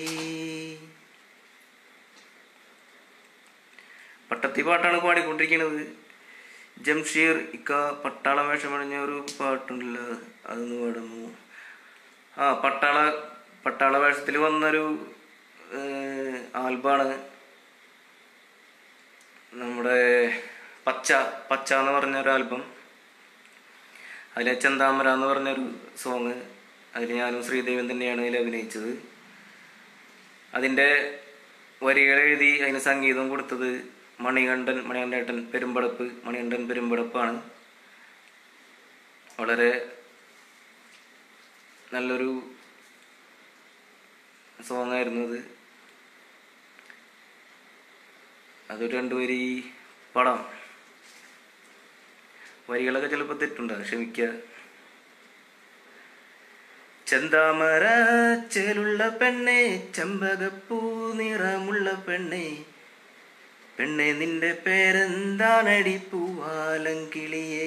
പട്ടത്തി പാട്ടാണ് പാടിക്കൊണ്ടിരിക്കുന്നത് ജംഷീർ ഇക്ക പട്ടാള വേഷം അണിഞ്ഞ ഒരു പാട്ടുണ്ടല്ലോ അതൊന്ന് പാടുന്നു ആ പട്ടാള പട്ടാള വേഷത്തിൽ വന്നൊരു ഏഹ്, ആൽബാണ് നമ്മുടെ പച്ച പച്ച എന്ന് പറഞ്ഞ ഒരു ആൽബം അതിലെ ചെന്താമര എന്ന് പറഞ്ഞൊരു സോങ് അതിൽ ഞാനും ശ്രീദേവൻ തന്നെയാണ് അതിൽ അഭിനയിച്ചത് അതിൻ്റെ വരികൾ എഴുതി അതിന് സംഗീതം കൊടുത്തത് മണികണ്ഠൻ മണികണ്ഠേട്ടൻ പെരുമ്പടപ്പ് മണികണ്ഠൻ പെരുമ്പടപ്പാണ് വളരെ നല്ലൊരു സോങ് ആയിരുന്നു അത് അതൊരു രണ്ട് വരി പടം വരികളൊക്കെ ചിലപ്പോൾ തെറ്റുണ്ട് ക്ഷമിക്കുക ചെന്താമര ചേലുള്ള പെണ്ണെ ചെമ്പകപ്പൂ നിറമുള്ള പെണ്ണെ പെണ്ണെ നിന്റെ പേരെന്താണടി പൂവാലങ്കിളിയേ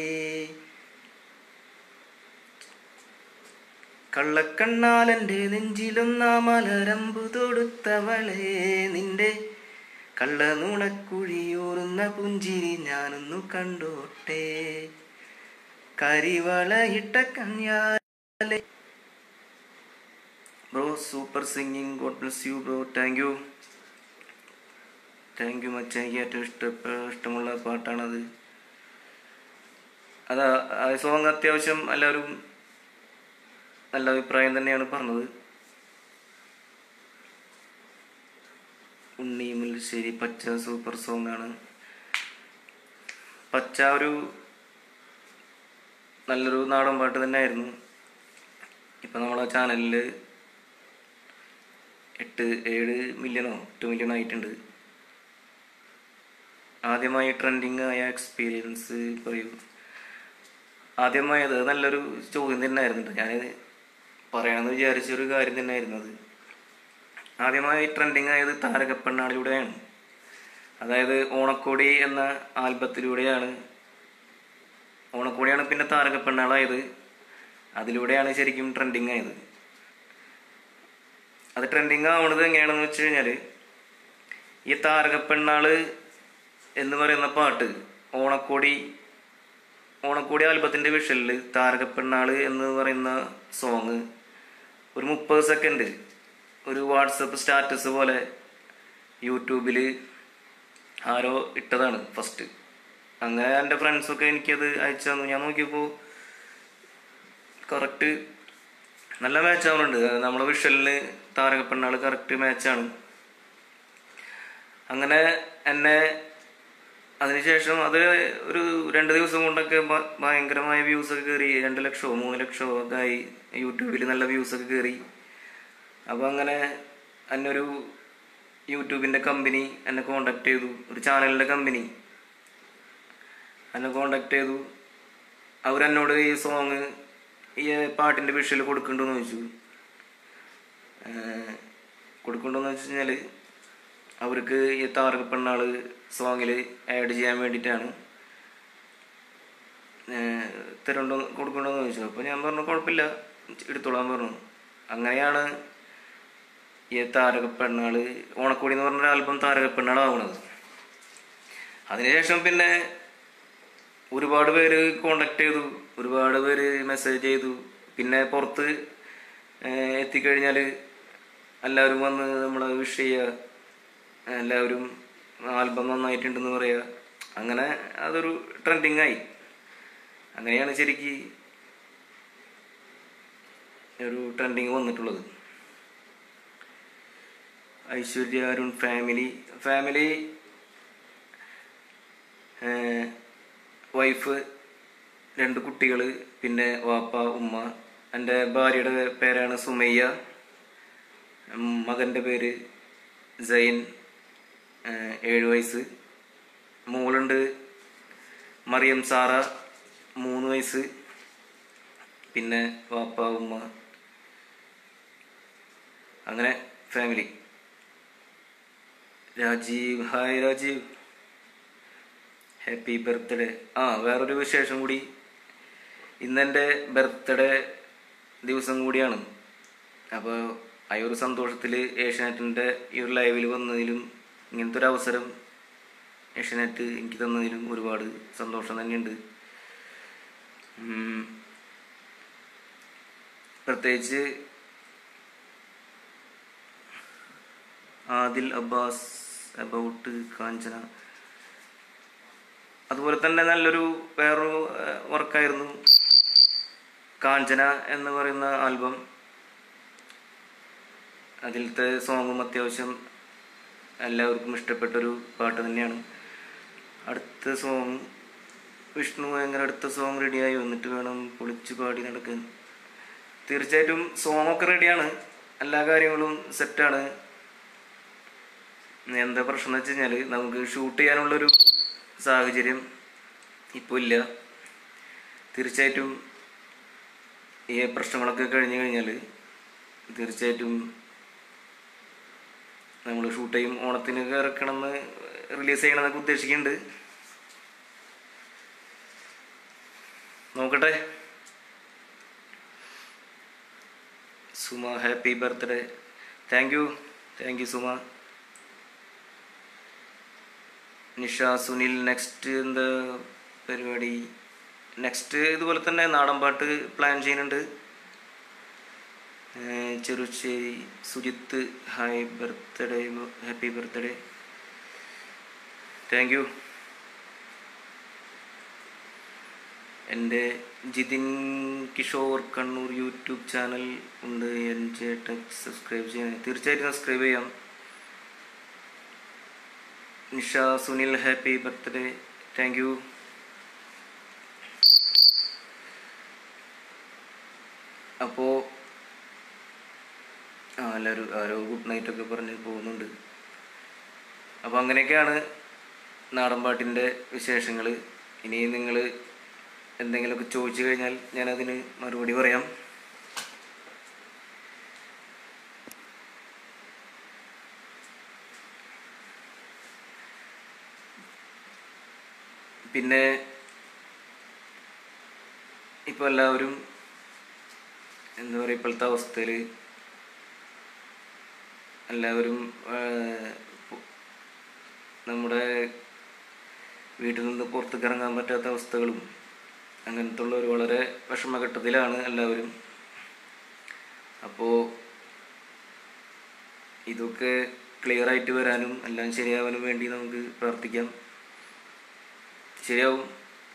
കള്ളക്കണ്ണാലൻ്റെ നെഞ്ചിലും നാമലരമ്പു തൊടുത്തവളെ നിന്റെ കള്ളനുണക്കുഴിയൂറുന്ന പുഞ്ചിരി ഞാനൊന്നു കണ്ടോട്ടെ കരിവളയിട്ട കന്യാലെ bro super singing god bless you bro thank you thank you മച്ച എനിക്ക് ഏറ്റവും ഇഷ്ടപ്പെ ഇഷ്ടമുള്ള പാട്ടാണത് അതാ ആ സോങ് അത്യാവശ്യം എല്ലാവരും നല്ല അഭിപ്രായം തന്നെയാണ് പറഞ്ഞത് ഉണ്ണി മുല്ലശ്ശേരി പച്ച സൂപ്പർ സോങ് ആണ് പച്ച ഒരു നല്ലൊരു നാടൻ പാട്ട് തന്നെയായിരുന്നു ഇപ്പം നമ്മളെ ചാനലിൽ എട്ട് ഏഴ് മില്യണോ എട്ട് മില്യൺ ആയിട്ടുണ്ട് ആദ്യമായി ട്രെൻഡിങ് ആയ എക്സ്പീരിയൻസ് പറയൂ ആദ്യമായത് നല്ലൊരു ചോദ്യം തന്നെയായിരുന്നു ഞാൻ പറയണമെന്ന് വിചാരിച്ച ഒരു കാര്യം തന്നെയായിരുന്നു അത് ആദ്യമായി ട്രെൻഡിങ് ആയത് താരകപ്പെണ്ണാളിലൂടെയാണ് അതായത് ഓണക്കോടി എന്ന ആൽബത്തിലൂടെയാണ് ഓണക്കോടിയാണ് പിന്നെ താരകപ്പെണ്ണാളായത് അതിലൂടെയാണ് ശരിക്കും ട്രെൻഡിങ് ആയത് അത് ട്രെൻഡിങ് ആവണത് എങ്ങനെയാണെന്ന് വെച്ച് കഴിഞ്ഞാൽ ഈ താരകപ്പെണ്ണാള് എന്ന് പറയുന്ന പാട്ട് ഓണക്കോടി ഓണക്കോടി ആൽബത്തിൻ്റെ വിഷലിൽ താരകപ്പെണ്ണാള് എന്ന് പറയുന്ന സോങ് ഒരു മുപ്പത് സെക്കൻഡ് ഒരു വാട്സപ്പ് സ്റ്റാറ്റസ് പോലെ യൂട്യൂബിൽ ആരോ ഇട്ടതാണ് ഫസ്റ്റ് അങ്ങനെ എൻ്റെ ഫ്രണ്ട്സൊക്കെ എനിക്കത് അയച്ചു തന്നു ഞാൻ നോക്കിയപ്പോൾ കറക്റ്റ് നല്ല മാച്ച് ആവുന്നുണ്ട് നമ്മളെ വിഷലിന് താരകപ്പെണ്ണാൾ കറക്റ്റ് മാച്ചാണ് അങ്ങനെ എന്നെ അതിനുശേഷം അത് ഒരു രണ്ട് ദിവസം കൊണ്ടൊക്കെ ഭ- ഭയങ്കരമായ വ്യൂസ് ഒക്കെ കയറി രണ്ട് ലക്ഷമോ മൂന്ന് ലക്ഷമോ ഒക്കെ ആയി യൂട്യൂബിൽ നല്ല വ്യൂസ് ഒക്കെ കയറി അപ്പോൾ അങ്ങനെ എന്നെ ഒരു യൂട്യൂബിൻ്റെ കമ്പനി എന്നെ കോണ്ടാക്ട് ചെയ്തു ഒരു ചാനലിൻ്റെ കമ്പനി എന്നെ കോണ്ടാക്ട് ചെയ്തു അവരെന്നോട് ഈ സോങ് ഈ പാട്ടിൻ്റെ വിഷ്വൽ കൊടുക്കണ്ടെന്ന് ചോദിച്ചു ഏഹ് കൊടുക്കണ്ടെന്ന് വെച്ച് കഴിഞ്ഞാൽ അവർക്ക് ഈ താരക പെണ്ണാള് സോങ്ങിൽ ആഡ് ചെയ്യാൻ വേണ്ടിയിട്ടാണ് ഏഹ് തരണ്ടോ കൊടുക്കണ്ടോന്ന് ചോദിച്ചു അപ്പോൾ ഞാൻ പറഞ്ഞു കുഴപ്പമില്ല എടുത്തോളാൻ പറഞ്ഞു അങ്ങനെയാണ് ഈ താരക പെണ്ണാള് ഓണക്കോടി എന്ന് പറഞ്ഞ ആൽബം താരക പെണ്ണാളാവണത് അതിനുശേഷം പിന്നെ ഒരുപാട് പേര് കോണ്ടാക്ട് ചെയ്തു ഒരുപാട് പേര് മെസ്സേജ് ചെയ്തു പിന്നെ പുറത്ത് ഏഹ് എത്തിക്കഴിഞ്ഞാൽ എല്ലാവരും വന്ന് നമ്മളെ വിഷ് ചെയ്യുക എല്ലാവരും ആൽബം നന്നായിട്ടുണ്ടെന്ന് പറയുക അങ്ങനെ അതൊരു ട്രെൻഡിങ് ആയി അങ്ങനെയാണ് ശരിക്ക് ഒരു ട്രെൻഡിങ് വന്നിട്ടുള്ളത് Aishwarya Arun family family wife രണ്ട് കുട്ടികൾ പിന്നെ വാപ്പ ഉമ്മ എൻ്റെ ഭാര്യയുടെ പേരാണ് സുമയ്യ ഉം, മകൻ്റെ പേര് സൈൻ ഏഹ്, ഏഴ് വയസ്സ് മോളുണ്ട് മറിയം സാറ മൂന്ന് വയസ്സ് പിന്നെ വാപ്പ ഉമ്മ അങ്ങനെ family Rajeev hi Rajeev happy birthday ആ വേറൊരു വിശേഷം കൂടി ഇന്നെൻ്റെ ബർത്ത്ഡേ ദിവസം കൂടിയാണ് അപ്പോൾ ആ ഒരു സന്തോഷത്തിൽ ഏഷ്യാനെറ്റിൻ്റെ ഈ ഒരു ലൈവിൽ വന്നതിലും ഇങ്ങനത്തെ ഒരു അവസരം ഏഷ്യാനെറ്റ് എനിക്ക് തന്നതിലും ഒരുപാട് സന്തോഷം തന്നെയുണ്ട് ഉം. പ്രത്യേകിച്ച് ആദിൽ അബ്ബാസ് അബൌട്ട് കാഞ്ചന അതുപോലെ തന്നെ നല്ലൊരു വേറൊരു വർക്കായിരുന്നു കാഞ്ചന എന്ന് പറയുന്ന ആൽബം അതിലത്തെ സോങ്ങും അത്യാവശ്യം എല്ലാവർക്കും ഇഷ്ടപ്പെട്ടൊരു പാട്ട് തന്നെയാണ് അടുത്ത സോങ് വിഷ്ണു ഭയങ്കര അടുത്ത സോങ് റെഡിയായി വന്നിട്ട് വേണം പൊളിച്ചു പാടി നടക്കാൻ തീർച്ചയായിട്ടും സോങ് ഒക്കെ റെഡിയാണ് എല്ലാ കാര്യങ്ങളും സെറ്റാണ് എന്താ പ്രശ്നം എന്ന് വെച്ച് കഴിഞ്ഞാൽ നമുക്ക് ഷൂട്ട് ചെയ്യാനുള്ളൊരു സാഹചര്യം ഇപ്പോൾ ഇല്ല തീർച്ചയായിട്ടും ഈ പ്രശ്നങ്ങളൊക്കെ കഴിഞ്ഞു കഴിഞ്ഞാൽ തീർച്ചയായിട്ടും നമ്മൾ ഷൂട്ട് ചെയ്യും ഓണത്തിന് ഇറക്കണമെന്ന് റിലീസ് ചെയ്യണമെന്നൊക്കെ ഉദ്ദേശിക്കുന്നുണ്ട് നോക്കട്ടെ Suma happy birthday thank you thank you Suma Nisha Sunil next എന്താ പരിപാടി നെക്സ്റ്റ് ഇതുപോലെ തന്നെ നാടൻ പാട്ട് പ്ലാൻ ചെയ്യുന്നുണ്ട് ഏർ Cherussery Sujith hi birthday happy birthday thank you എൻ്റെ ജിതിൻ കിഷോർ കണ്ണൂർ യൂട്യൂബ് ചാനൽ ഉണ്ട് എൻ ജെ ടെക് സബ്സ്ക്രൈബ് ചെയ്യാൻ തീർച്ചയായിട്ടും സബ്സ്ക്രൈബ് ചെയ്യാം Nisha Sunil happy birthday thank you അപ്പോൾ ആ എല്ലാവരും ആരോ ഗുഡ് നൈറ്റ് ഒക്കെ പറഞ്ഞ് പോകുന്നുണ്ട് അപ്പോൾ അങ്ങനെയൊക്കെയാണ് നാടൻ പാട്ടിൻ്റെ വിശേഷങ്ങൾ ഇനി നിങ്ങൾ എന്തെങ്കിലുമൊക്കെ ചോദിച്ചു കഴിഞ്ഞാൽ ഞാനതിന് മറുപടി പറയാം പിന്നെ ഇപ്പോൾ എല്ലാവരും എന്താ പറയുക ഇപ്പോഴത്തെ അവസ്ഥയിൽ എല്ലാവരും ആ, പു- നമ്മുടെ വീട്ടിൽ നിന്ന് പുറത്തേക്ക് ഇറങ്ങാൻ പറ്റാത്ത അവസ്ഥകളും അങ്ങനത്തെ ഉള്ള ഒരു വളരെ വിഷമഘട്ടത്തിലാണ് എല്ലാവരും അപ്പോൾ ഇതൊക്കെ ക്ലിയർ ആയിട്ട് വരാനും എല്ലാം ശരിയാവാനും വേണ്ടി നമുക്ക് പ്രാർത്ഥിക്കാം ശരിയാവും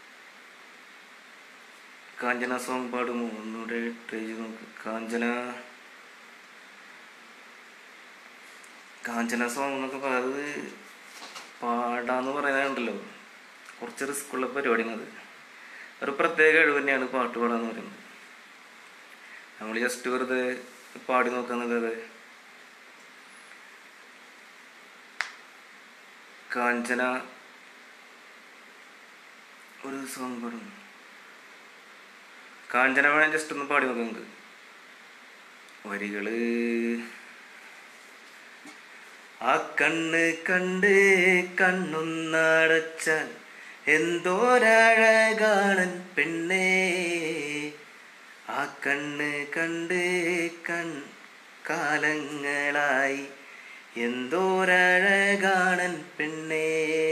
കാഞ്ചന സോങ് പാടുമോ ഒന്നുകൂടെ ട്രൈ ചെയ്ത് നോക്ക് കാഞ്ചന കാഞ്ചന സോങ് എന്നൊക്കെ പറയുന്നത് പാടാന്ന് പറയുന്നുണ്ടല്ലോ കുറച്ച് റിസ്ക് ഉള്ള പരിപാടിയാണ് അത് ഒരു പ്രത്യേക കഴിവ് തന്നെയാണ് പാട്ട് പാടാന്ന് പറയുന്നത് നമ്മൾ ജസ്റ്റ് വെറുതെ പാടി നോക്കാന്നല്ലാതെ കാഞ്ചന ഒരു സോങ് പാടും കാഞ്ചന വേണം ജസ്റ്റ് ഒന്ന് പാടി നോക്കാം നമുക്ക് വരികള് ആ കണ്ണ് കണ്ട് കണ്ണൊന്നടച്ചാൽ എന്തോരഴകാണൻ പെണ്ണേ ആ കണ്ണ് കണ്ട് കൺ കാലങ്ങളായി എന്തോരഴകാണൻ പെണ്ണേ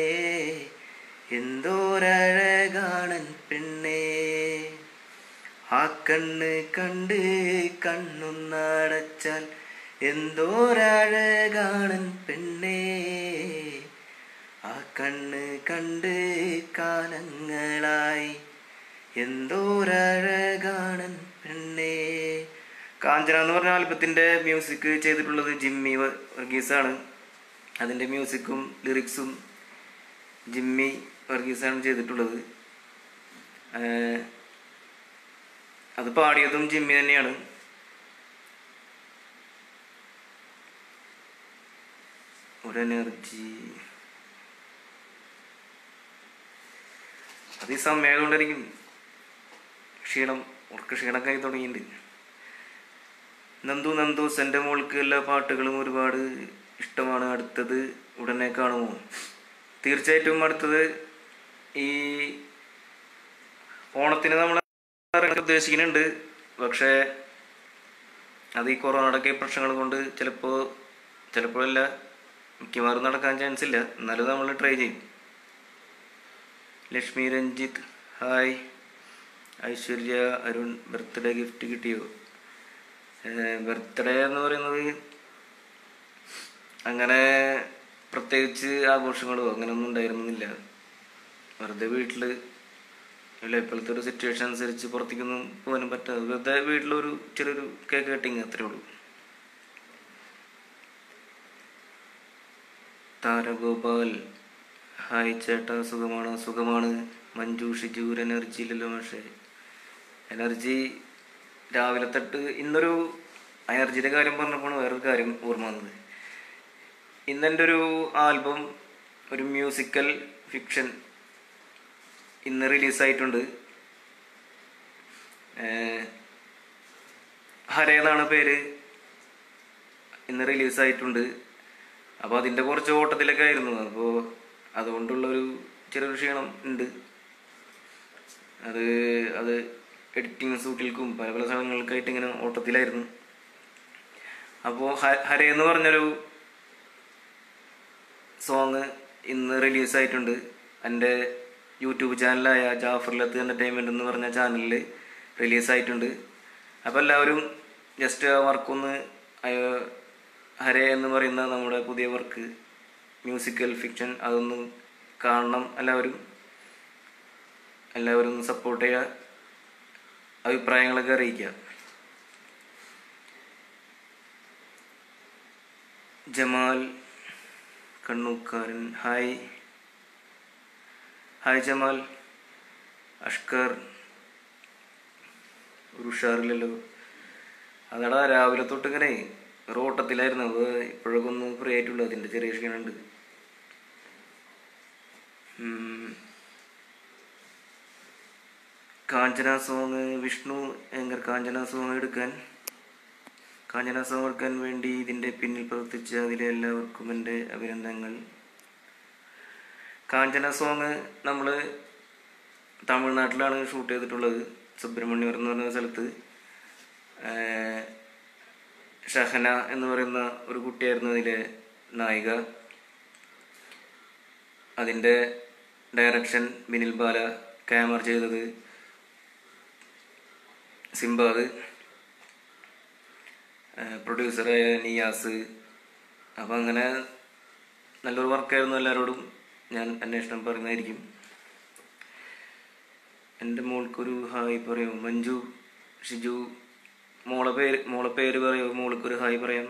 എന്തോരഴകാണൻ പെണ്ണേ ആ കണ്ണ് കണ്ട് കണ്ണൊന്നടച്ചാൽ എന്തോരഴകാണൻ പെണ്ണേ ആ കണ്ണ് കണ്ട് കാലങ്ങളായി എന്തോരഴകാണൻ പെണ്ണേ കാഞ്ചന എന്ന് പറഞ്ഞ ആൽബത്തിൻ്റെ മ്യൂസിക് ചെയ്തിട്ടുള്ളത് ജിമ്മി വ- വർഗീസാണ് അതിൻ്റെ മ്യൂസിക്കും ലിറിക്സും ജിമ്മി വർഗീസാണ് ചെയ്തിട്ടുള്ളത് ഏഹ് അത് പാടിയതും ജിമ്മി തന്നെയാണ് ഒരു എനർജി അത് ഈ സമയം കൊണ്ടായിരിക്കും ക്ഷീണം ഉറക്ക ക്ഷീണമൊക്കെ ആയി തുടങ്ങിയിട്ടുണ്ട് നന്ദു നന്ദൂസ് എൻ്റെ മോൾക്ക് എല്ലാ പാട്ടുകളും ഒരുപാട് ഇഷ്ടമാണ് അടുത്തത് ഉടനെ കാണുമോ തീർച്ചയായിട്ടും അടുത്തത് ഈ ഓണത്തിന് നമ്മൾ ഇറങ്ങാൻ ഉദ്ദേശിക്കുന്നുണ്ട് പക്ഷേ അത് ഈ കൊറോണയുടെ പ്രശ്നങ്ങൾ കൊണ്ട് ചിലപ്പോൾ ചിലപ്പോഴല്ല മിക്കവാറും നടക്കാൻ ചാൻസ് ഇല്ല എന്നാലും നമ്മൾ ട്രൈ ചെയ്യും Lakshmi Ranjith hi Aishwarya Arun birthday gift കിട്ടിയോ ബർത്ത്ഡേ എന്ന് പറയുന്നത് അങ്ങനെ പ്രത്യേകിച്ച് ആഘോഷങ്ങളോ അങ്ങനെയൊന്നും ഉണ്ടായിരുന്നില്ല വെറുതെ വീട്ടിൽ ഇല്ല ഇപ്പോഴത്തെ ഒരു സിറ്റുവേഷൻ അനുസരിച്ച് പുറത്തേക്കൊന്നും പോകാനും പറ്റാതെ വെറുതെ വീട്ടിലൊരു ചെറിയൊരു കേക്ക് കട്ടിങ് അത്രേ ഉള്ളൂ താരഗോപാൽ ഹായ് ചേട്ടാ സുഖമാണോ സുഖമാണ് മഞ്ജു ഷിജൂർ എനർജി ഇല്ലല്ലോ പക്ഷേ എനർജി രാവിലെ തൊട്ട് ഇന്നൊരു എനർജിയുടെ കാര്യം പറഞ്ഞപ്പോൾ വേറൊരു കാര്യം ഓർമ്മ വന്നത് ഇന്നെൻ്റെ ഒരു ആൽബം ഒരു മ്യൂസിക്കൽ ഫിക്ഷൻ ഇന്ന് റിലീസായിട്ടുണ്ട് ഏഹ് ഹരേ എന്നാണ് പേര് ഇന്ന് റിലീസായിട്ടുണ്ട് അപ്പോൾ അതിൻ്റെ കുറച്ച് ഓട്ടത്തിലൊക്കെ ആയിരുന്നു അപ്പോൾ അതുകൊണ്ടുള്ളൊരു ചെറിയൊരു ക്ഷീണം ഉണ്ട് അത് അത് എഡിറ്റിംഗ് സൂട്ടിൽക്കും പല പല സ്ഥലങ്ങൾക്കായിട്ട് ഇങ്ങനെ ഓട്ടത്തിലായിരുന്നു അപ്പോൾ ഹരേ എന്ന് പറഞ്ഞൊരു സോങ് ഇന്ന് റിലീസായിട്ടുണ്ട് എൻ്റെ യൂട്യൂബ് ചാനലായ ജാഫർലത്ത് എൻ്റർടൈൻമെൻറ്റ് എന്ന് പറഞ്ഞ ചാനലിൽ റിലീസായിട്ടുണ്ട് അപ്പോൾ എല്ലാവരും ജസ്റ്റ് ആ വർക്കൊന്ന് അയ- ഹരേ എന്ന് പറയുന്ന നമ്മുടെ പുതിയ വർക്ക് മ്യൂസിക്കൽ ഫിക്ഷൻ അതൊന്ന് കാണണം എല്ലാവരും എല്ലാവരും ഒന്ന് സപ്പോർട്ട് ചെയ്യുക അഭിപ്രായങ്ങളൊക്കെ അറിയിക്കുക ജമാൽ കണ്ണൂക്കാരൻ ഹായ് ഹായ് ജമാൽ അഷ്കർ ഒരു ഉഷാറില്ലല്ലോ അതാടാ രാവിലെ തൊട്ട് ഇങ്ങനെ ഒരു ഓട്ടത്തിലായിരുന്നു അത് ഇപ്പോഴൊക്കെ ഒന്ന് ഫ്രീ ആയിട്ടുള്ളൂ അതിൻ്റെ ചെറിയ ക്ഷീണമുണ്ട് ഉം. കാഞ്ചന സോങ് വിഷ്ണു എങ്കർ കാഞ്ചന സോങ് എടുക്കാൻ കാഞ്ചന സോങ് എടുക്കാൻ വേണ്ടി ഇതിൻ്റെ പിന്നിൽ പ്രവർത്തിച്ച അതിലെ എല്ലാവർക്കും എൻ്റെ അഭിനന്ദനങ്ങൾ കാഞ്ചന സോങ് നമ്മൾ തമിഴ്നാട്ടിലാണ് ഷൂട്ട് ചെയ്തിട്ടുള്ളത് സുബ്രഹ്മണ്യം എന്ന് പറയുന്ന സ്ഥലത്ത് ഏഹ് ഷഹന എന്ന് പറയുന്ന ഒരു കുട്ടിയായിരുന്നു അതിലെ നായിക അതിൻ്റെ ഡയറക്ഷൻ ബിനിൽ ബാല ക്യാമറ ചെയ്തത് സിംബാദ് പ്രൊഡ്യൂസറായ നിയാസ് അപ്പം അങ്ങനെ നല്ലൊരു വർക്കായിരുന്നു എല്ലാവരോടും ഞാൻ അന്വേഷണം പറയുന്നതായിരിക്കും എൻ്റെ മോൾക്കൊരു ഹായ് പറയൂ മഞ്ജു ഷിജു മോളെ പേര് മോളെ പേര് പറയൂ മോൾക്കൊരു ഹായ് പറയാം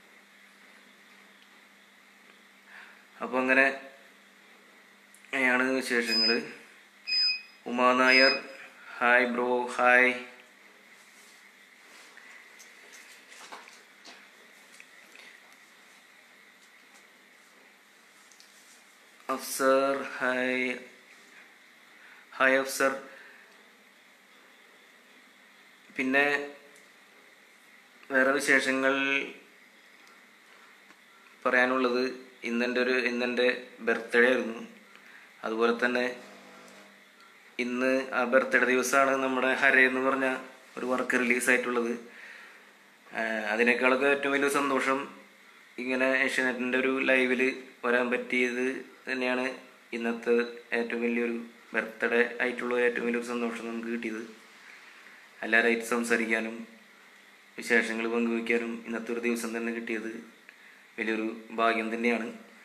അപ്പോൾ അങ്ങനെ അങ്ങനെയാണ് വിശേഷങ്ങൾ Uma Nair hi bro hi Afsar hi hi Afsar പിന്നെ വേറെ വിശേഷങ്ങൾ പറയാനുള്ളത് ഇന്നെൻ്റെ ഒരു ഇന്നെൻ്റെ ബർത്ത്ഡേ ആയിരുന്നു അതുപോലെ തന്നെ ഇന്ന് ആ ബർത്ത്ഡേ ദിവസമാണ് നമ്മുടെ ഹരേ എന്ന് പറഞ്ഞ ഒരു വർക്ക് റിലീസായിട്ടുള്ളത് അതിനേക്കാളൊക്കെ ഏറ്റവും വലിയ സന്തോഷം ഇങ്ങനെ ഏഷ്യാനെറ്റിൻ്റെ ഒരു ലൈവിൽ വരാൻ പറ്റിയത് തന്നെയാണ് ഇന്നത്തെ ഏറ്റവും വലിയൊരു ബർത്ത്ഡേ ആയിട്ടുള്ള ഏറ്റവും വലിയൊരു സന്തോഷം നമുക്ക് കിട്ടിയത് എല്ലാവരായിട്ട് സംസാരിക്കാനും വിശേഷങ്ങൾ പങ്കുവയ്ക്കാനും ഇന്നത്തെ ഒരു ദിവസം തന്നെ കിട്ടിയത് വലിയൊരു ഭാഗ്യം തന്നെയാണ്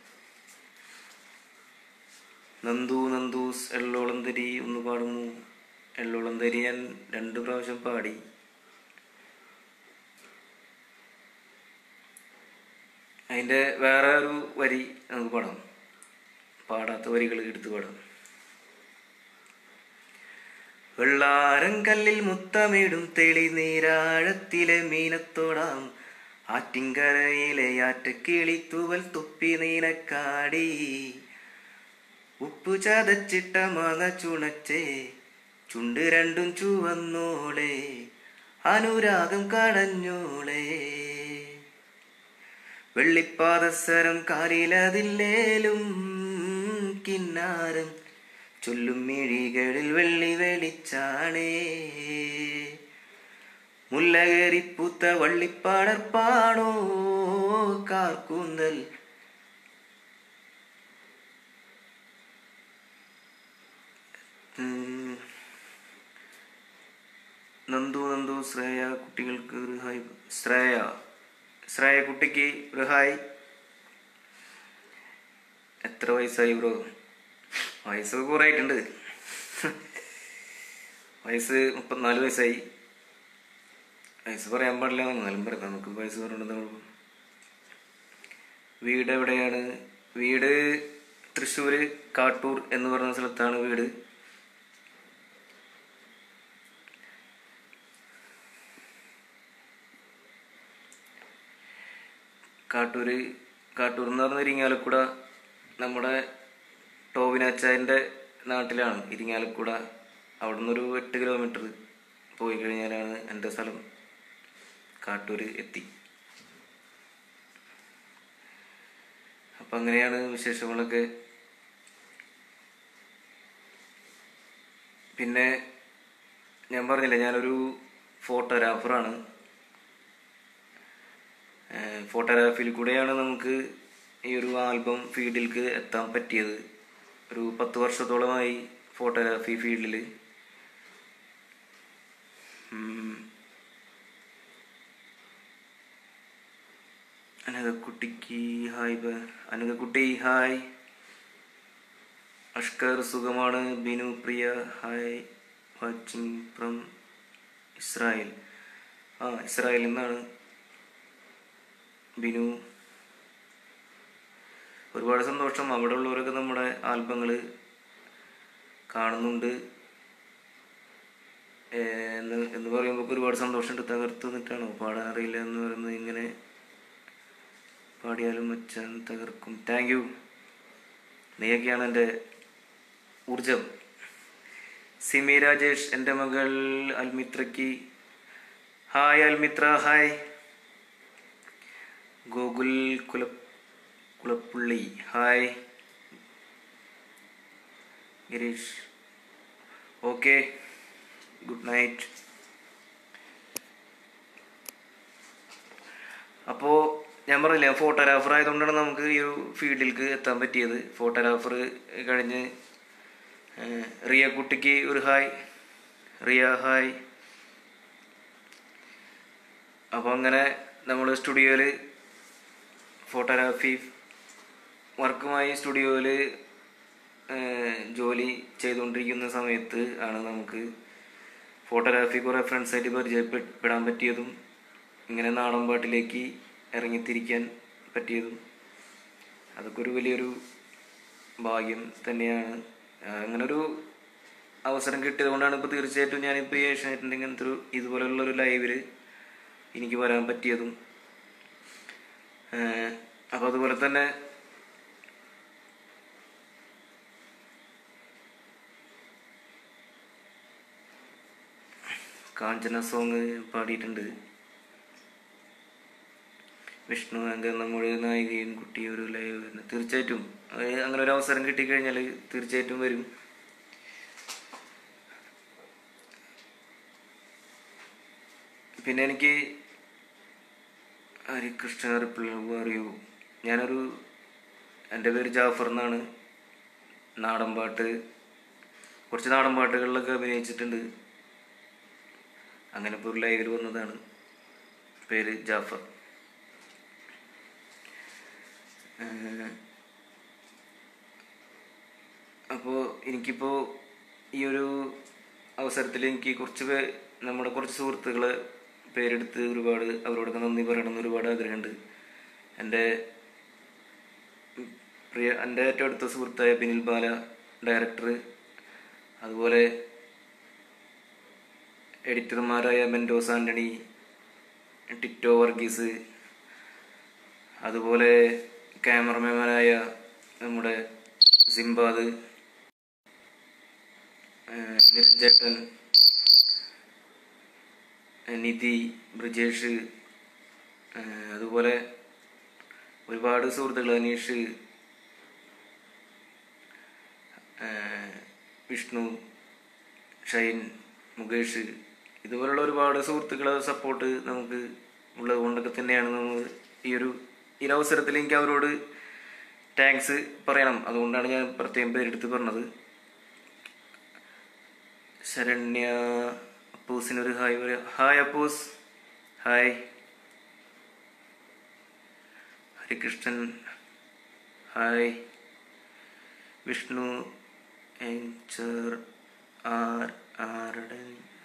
നന്ദു നന്ദൂസ് എള്ളോളം തരി ഒന്ന് പാടുന്നു എള്ളോളം തരി ഞാൻ രണ്ട് പ്രാവശ്യം പാടി അതിൻ്റെ വേറെ ഒരു വരി നമുക്ക് പാടാം പാടാത്ത വരികൾ എടുത്ത് പാടാം വെള്ളാരങ്കല്ലിൽ മുത്തമിടും തെളി നീരാഴത്തിലെ മീനത്തോടാം ആറ്റിങ്കരയിലെ ആറ്റക്കിളി തൂവൽ തുപ്പി നീനക്കാടി ഉപ്പു ചതച്ചിട്ട മാങ്ങ ചുണച്ചേ ചുണ്ട് രണ്ടും ചുവന്നോളെ അനുരാഗം കടഞ്ഞോളെ വെള്ളിപ്പാദസരം കാലിലതില്ലേലും കിന്നാരം ചൊല്ലും മിഴികളിൽ വെള്ളി വെളിച്ചാണേ മുല്ലകേറിപ്പൂത്ത വള്ളിപ്പാടർപ്പാണോ കാർക്കൂന്തൽ ഉം. നന്ദു നന്ദു ശ്രേയ കുട്ടികൾക്ക് ഒരു ഹായ് ശ്രേയ ശ്രേയ കുട്ടിക്ക് ഒരു ഹായ് എത്ര വയസ്സായി ബ്രോ വയസ്സൊക്കെ കുറേ ആയിട്ടുണ്ട് വയസ്സ് മുപ്പത്തിനാല് വയസ്സായി വയസ്സ് പറയാൻ പാടില്ല എന്നാലും പറയാം നമുക്ക് വയസ്സ് പറഞ്ഞിട്ട് കുഴപ്പം വീട് എവിടെയാണ് വീട് തൃശ്ശൂർ കാട്ടൂർ എന്ന് പറയുന്ന സ്ഥലത്താണ് വീട് കാട്ടൂര് കാട്ടൂർ എന്ന് പറഞ്ഞ ഇരിങ്ങാലക്കുട നമ്മുടെ ടോവിനാച്ചായൻ്റെ നാട്ടിലാണ് ഇരിങ്ങാലക്കുട അവിടെ നിന്നൊരു എട്ട് കിലോമീറ്റർ പോയി കഴിഞ്ഞാലാണ് എൻ്റെ സ്ഥലം കാട്ടൂര് എത്തി അപ്പം അങ്ങനെയാണ് വിശേഷങ്ങളൊക്കെ പിന്നെ ഞാൻ പറഞ്ഞില്ല ഞാനൊരു ഫോട്ടോഗ്രാഫറാണ് ഫോട്ടോഗ്രാഫിയിൽ കൂടെയാണ് നമുക്ക് ഈ ഒരു ആൽബം ഫീൽഡിലേക്ക് എത്താൻ പറ്റിയത് ഒരു പത്ത് വർഷത്തോളമായി ഫോട്ടോഗ്രാഫി ഫീൽഡിൽ അനകക്കുട്ടിക്ക് ഹായ് ബ അനകക്കുട്ടി ഹായ് അഷ്കർ സുഖമാണ് Binu Priya hi watching from Israel ആ ഇസ്രായേലിൽ നിന്നാണ് ബിനു ഒരുപാട് സന്തോഷം അവിടെ ഉള്ളവരൊക്കെ നമ്മുടെ ആൽബങ്ങൾ കാണുന്നുണ്ട് ഏഹ് എന്ന് എന്ന് പറയുമ്പോൾ ഒരുപാട് സന്തോഷമുണ്ട് തകർത്ത് നിന്നിട്ടാണോ പാടാൻ അറിയില്ല എന്ന് പറയുന്നത് ഇങ്ങനെ പാടിയാലും മച്ചാൻ തകർക്കും താങ്ക് യു നീയൊക്കെയാണ് എൻ്റെ ഊർജം സിമി രാജേഷ് എൻ്റെ മകൾ അൽമിത്രയ്ക്ക് ഹായ് അൽമിത്ര ഹായ് ഗോകുൽ കുല Kulappully hi Gireesh okay good night അപ്പോൾ ഞാൻ പറഞ്ഞില്ലേ ഫോട്ടോഗ്രാഫർ ആയതുകൊണ്ടാണ് നമുക്ക് ഈ ഒരു ഫീൽഡിലേക്ക് എത്താൻ പറ്റിയത് ഫോട്ടോഗ്രാഫർ കഴിഞ്ഞ് ഏഹ്, റിയ കുട്ടിക്ക് ഒരു ഹായ് റിയ ഹായ് അപ്പോൾ അങ്ങനെ നമ്മൾ സ്റ്റുഡിയോയിൽ ഫോട്ടോഗ്രാഫി വർക്കുമായി സ്റ്റുഡിയോയിൽ ജോലി ചെയ്തുകൊണ്ടിരിക്കുന്ന സമയത്ത് ആണ് നമുക്ക് ഫോട്ടോഗ്രാഫി കുറേ ഫ്രണ്ട്സായിട്ട് പരിചയപ്പെടാൻ പറ്റിയതും ഇങ്ങനെ നാടൻ പാട്ടിലേക്ക് ഇറങ്ങിത്തിരിക്കാൻ പറ്റിയതും അതൊക്കെ ഒരു വലിയൊരു ഭാഗ്യം തന്നെയാണ് ആ, അങ്ങനൊരു അവസരം കിട്ടിയത് കൊണ്ടാണ് ഇപ്പോൾ തീർച്ചയായിട്ടും ഞാനിപ്പോൾ ഈ ഏഷ്യാനെറ്റിൻ്റെ ഇങ്ങനത്തെ ഒരു ഇതുപോലുള്ള ഒരു ലൈവിൽ എനിക്ക് വരാൻ പറ്റിയതും അപ്പോൾ അതുപോലെ തന്നെ കാഞ്ചന സോങ് പാടിയിട്ടുണ്ട് വിഷ്ണു അങ്ക നമ്മുടെ നായികയും കുട്ടിയും ഒരു ലൈവ് തീർച്ചയായിട്ടും അത് അങ്ങനെ ഒരു അവസരം കിട്ടിക്കഴിഞ്ഞാൽ തീർച്ചയായിട്ടും വരും പിന്നെ എനിക്ക് ഹരികൃഷ്ണ റിപ്പിൾ അറിയൂ ഞാനൊരു എൻ്റെ പേര് ജാഫർ എന്നാണ് നാടൻ പാട്ട് കുറച്ച് നാടൻ പാട്ടുകളിലൊക്കെ അഭിനയിച്ചിട്ടുണ്ട് അങ്ങനെ ഇപ്പോൾ ഒരു ലൈവിൽ വന്നതാണ് പേര് ജാഫർ അപ്പോൾ എനിക്കിപ്പോൾ ഈ ഒരു അവസരത്തിൽ എനിക്ക് കുറച്ച് പേ നമ്മുടെ കുറച്ച് സുഹൃത്തുക്കളെ പേരെടുത്ത് ഒരുപാട് അവരോടൊക്കെ നന്ദി പറയണമെന്ന് ഒരുപാട് ആഗ്രഹമുണ്ട് എൻ്റെ പ്രിയ എൻ്റെ ഏറ്റവും അടുത്ത സുഹൃത്തായ ബിനിൽ ബാല ഡയറക്ടർ അതുപോലെ എഡിറ്റർമാരായ മെൻഡോസ് ആൻ്റണി ടിറ്റോ വർഗീസ് അതുപോലെ ക്യാമറമാനായ നമ്മുടെ സിംബാദ് ഏഹ് നിരഞ്ജേട്ടൻ ഏഹ് നിധി ബ്രിജേഷ് ഏഹ് അതുപോലെ ഒരുപാട് സുഹൃത്തുക്കൾ അനീഷ് ഏഹ് വിഷ്ണു ഷൈൻ മുകേഷ് ഇതുപോലുള്ള ഒരുപാട് സുഹൃത്തുക്കളെ സപ്പോർട്ട് നമുക്ക് ഉള്ളത് കൊണ്ടൊക്കെ തന്നെയാണ് നമ്മൾ ഈ ഒരു ഈ ഒരു അവസരത്തിൽ എനിക്ക് അവരോട് താങ്ക്സ് പറയണം അതുകൊണ്ടാണ് ഞാൻ പ്രത്യേകം പേരെടുത്ത് പറഞ്ഞത് ശരണ്യ അപ്പൂസിനൊരു ഹായ് പറയാം hi Appus hi Harikrishnan hi Vishnu എൻചർ ആർ ആരുടെ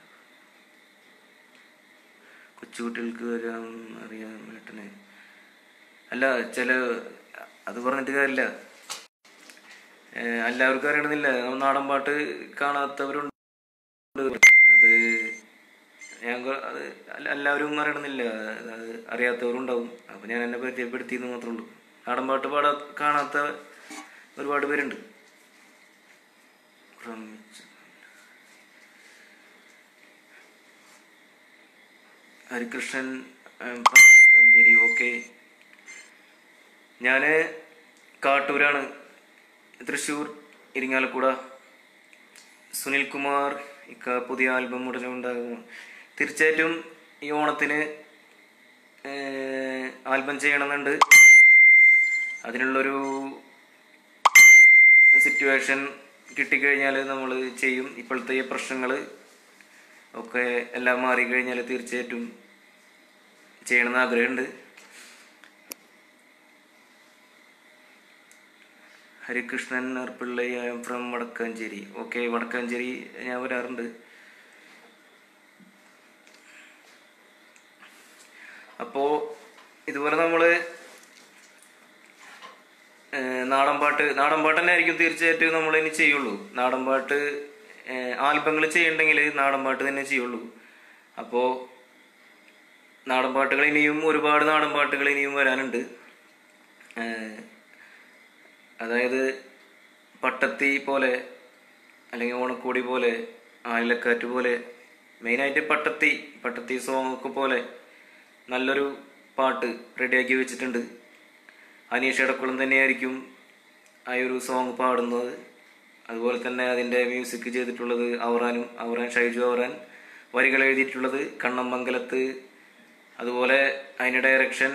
കൊച്ചുകുട്ടികൾക്ക് വരാൻ അറിയാം ഏട്ടനെ അല്ല ചില അത് പറഞ്ഞിട്ട് കാര്യമില്ല ഏഹ് എല്ലാവർക്കും അറിയണമെന്നില്ല നാടൻ പാട്ട് കാണാത്തവരുണ്ട് അത് ഞാൻ കൊ- അത് അല്ല- എല്ലാവരും അറിയണമെന്നില്ല അത് അറിയാത്തവരുണ്ടാവും അപ്പം ഞാൻ എന്നെ പരിചയപ്പെടുത്തിയെന്ന് മാത്രമേ ഉള്ളൂ നാടൻ പാട്ട് പാടാ കാണാത്ത ഒരുപാട് പേരുണ്ട് ഭ്രമിച്ച- ഹരികൃഷ്ണൻ ഉം, കഞ്ചേരി ഓക്കെ ഞാൻ കാട്ടൂരാണ് തൃശ്ശൂർ ഇരിങ്ങാലക്കുട സുനിൽ കുമാർ ഇക്ക പുതിയ ആൽബം ഉടനെ ഉണ്ടാകും തീർച്ചയായിട്ടും ഈ ഓണത്തിന് ഏഹ്, ആൽബം ചെയ്യണമെന്നുണ്ട് അതിനുള്ളൊരു സിറ്റുവേഷൻ കിട്ടിക്കഴിഞ്ഞാൽ നമ്മൾ ചെയ്യും ഇപ്പോഴത്തെ ഈ പ്രശ്നങ്ങൾ ഒക്കെ എല്ലാം മാറിക്കഴിഞ്ഞാൽ തീർച്ചയായിട്ടും ചെയ്യണമെന്ന് ആഗ്രഹമുണ്ട് ഹരികൃഷ്ണൻ പിള്ളൈ ഫ്രം വടക്കാഞ്ചേരി ഓക്കെ വടക്കാഞ്ചേരി ഞാൻ വരാറുണ്ട് അപ്പോ ഇതുപോലെ നമ്മള് ഏഹ്, നാടൻ പാട്ട് നാടൻ പാട്ട് തന്നെ ആയിരിക്കും തീർച്ചയായിട്ടും നമ്മൾ ഇനി ചെയ്യുള്ളൂ നാടൻ പാട്ട് ആൽബങ്ങൾ ചെയ്യണ്ടെങ്കിൽ നാടൻ പാട്ട് തന്നെ ചെയ്യുള്ളൂ അപ്പോൾ നാടൻ പാട്ടുകൾ ഇനിയും ഒരുപാട് നാടൻ പാട്ടുകൾ ഇനിയും വരാനുണ്ട് ഏഹ്, അതായത് പട്ടത്തി പോലെ അല്ലെങ്കിൽ ഓണക്കോടി പോലെ ആയിലക്കാറ്റ് പോലെ മെയിനായിട്ട് പട്ടത്തി പട്ടത്തി സോങ് ഒക്കെ പോലെ നല്ലൊരു പാട്ട് റെഡിയാക്കി വെച്ചിട്ടുണ്ട് അനീഷ് എടക്കുളം തന്നെയായിരിക്കും ആ ഒരു സോങ് പാടുന്നത് അതുപോലെ തന്നെ അതിൻ്റെ മ്യൂസിക് ചെയ്തിട്ടുള്ളത് അവറാനും അവറാൻ ഷൈജു അവറാൻ വരികൾ എഴുതിയിട്ടുള്ളത് കണ്ണമംഗലത്ത് അതുപോലെ അതിൻ്റെ ഡയറക്ഷൻ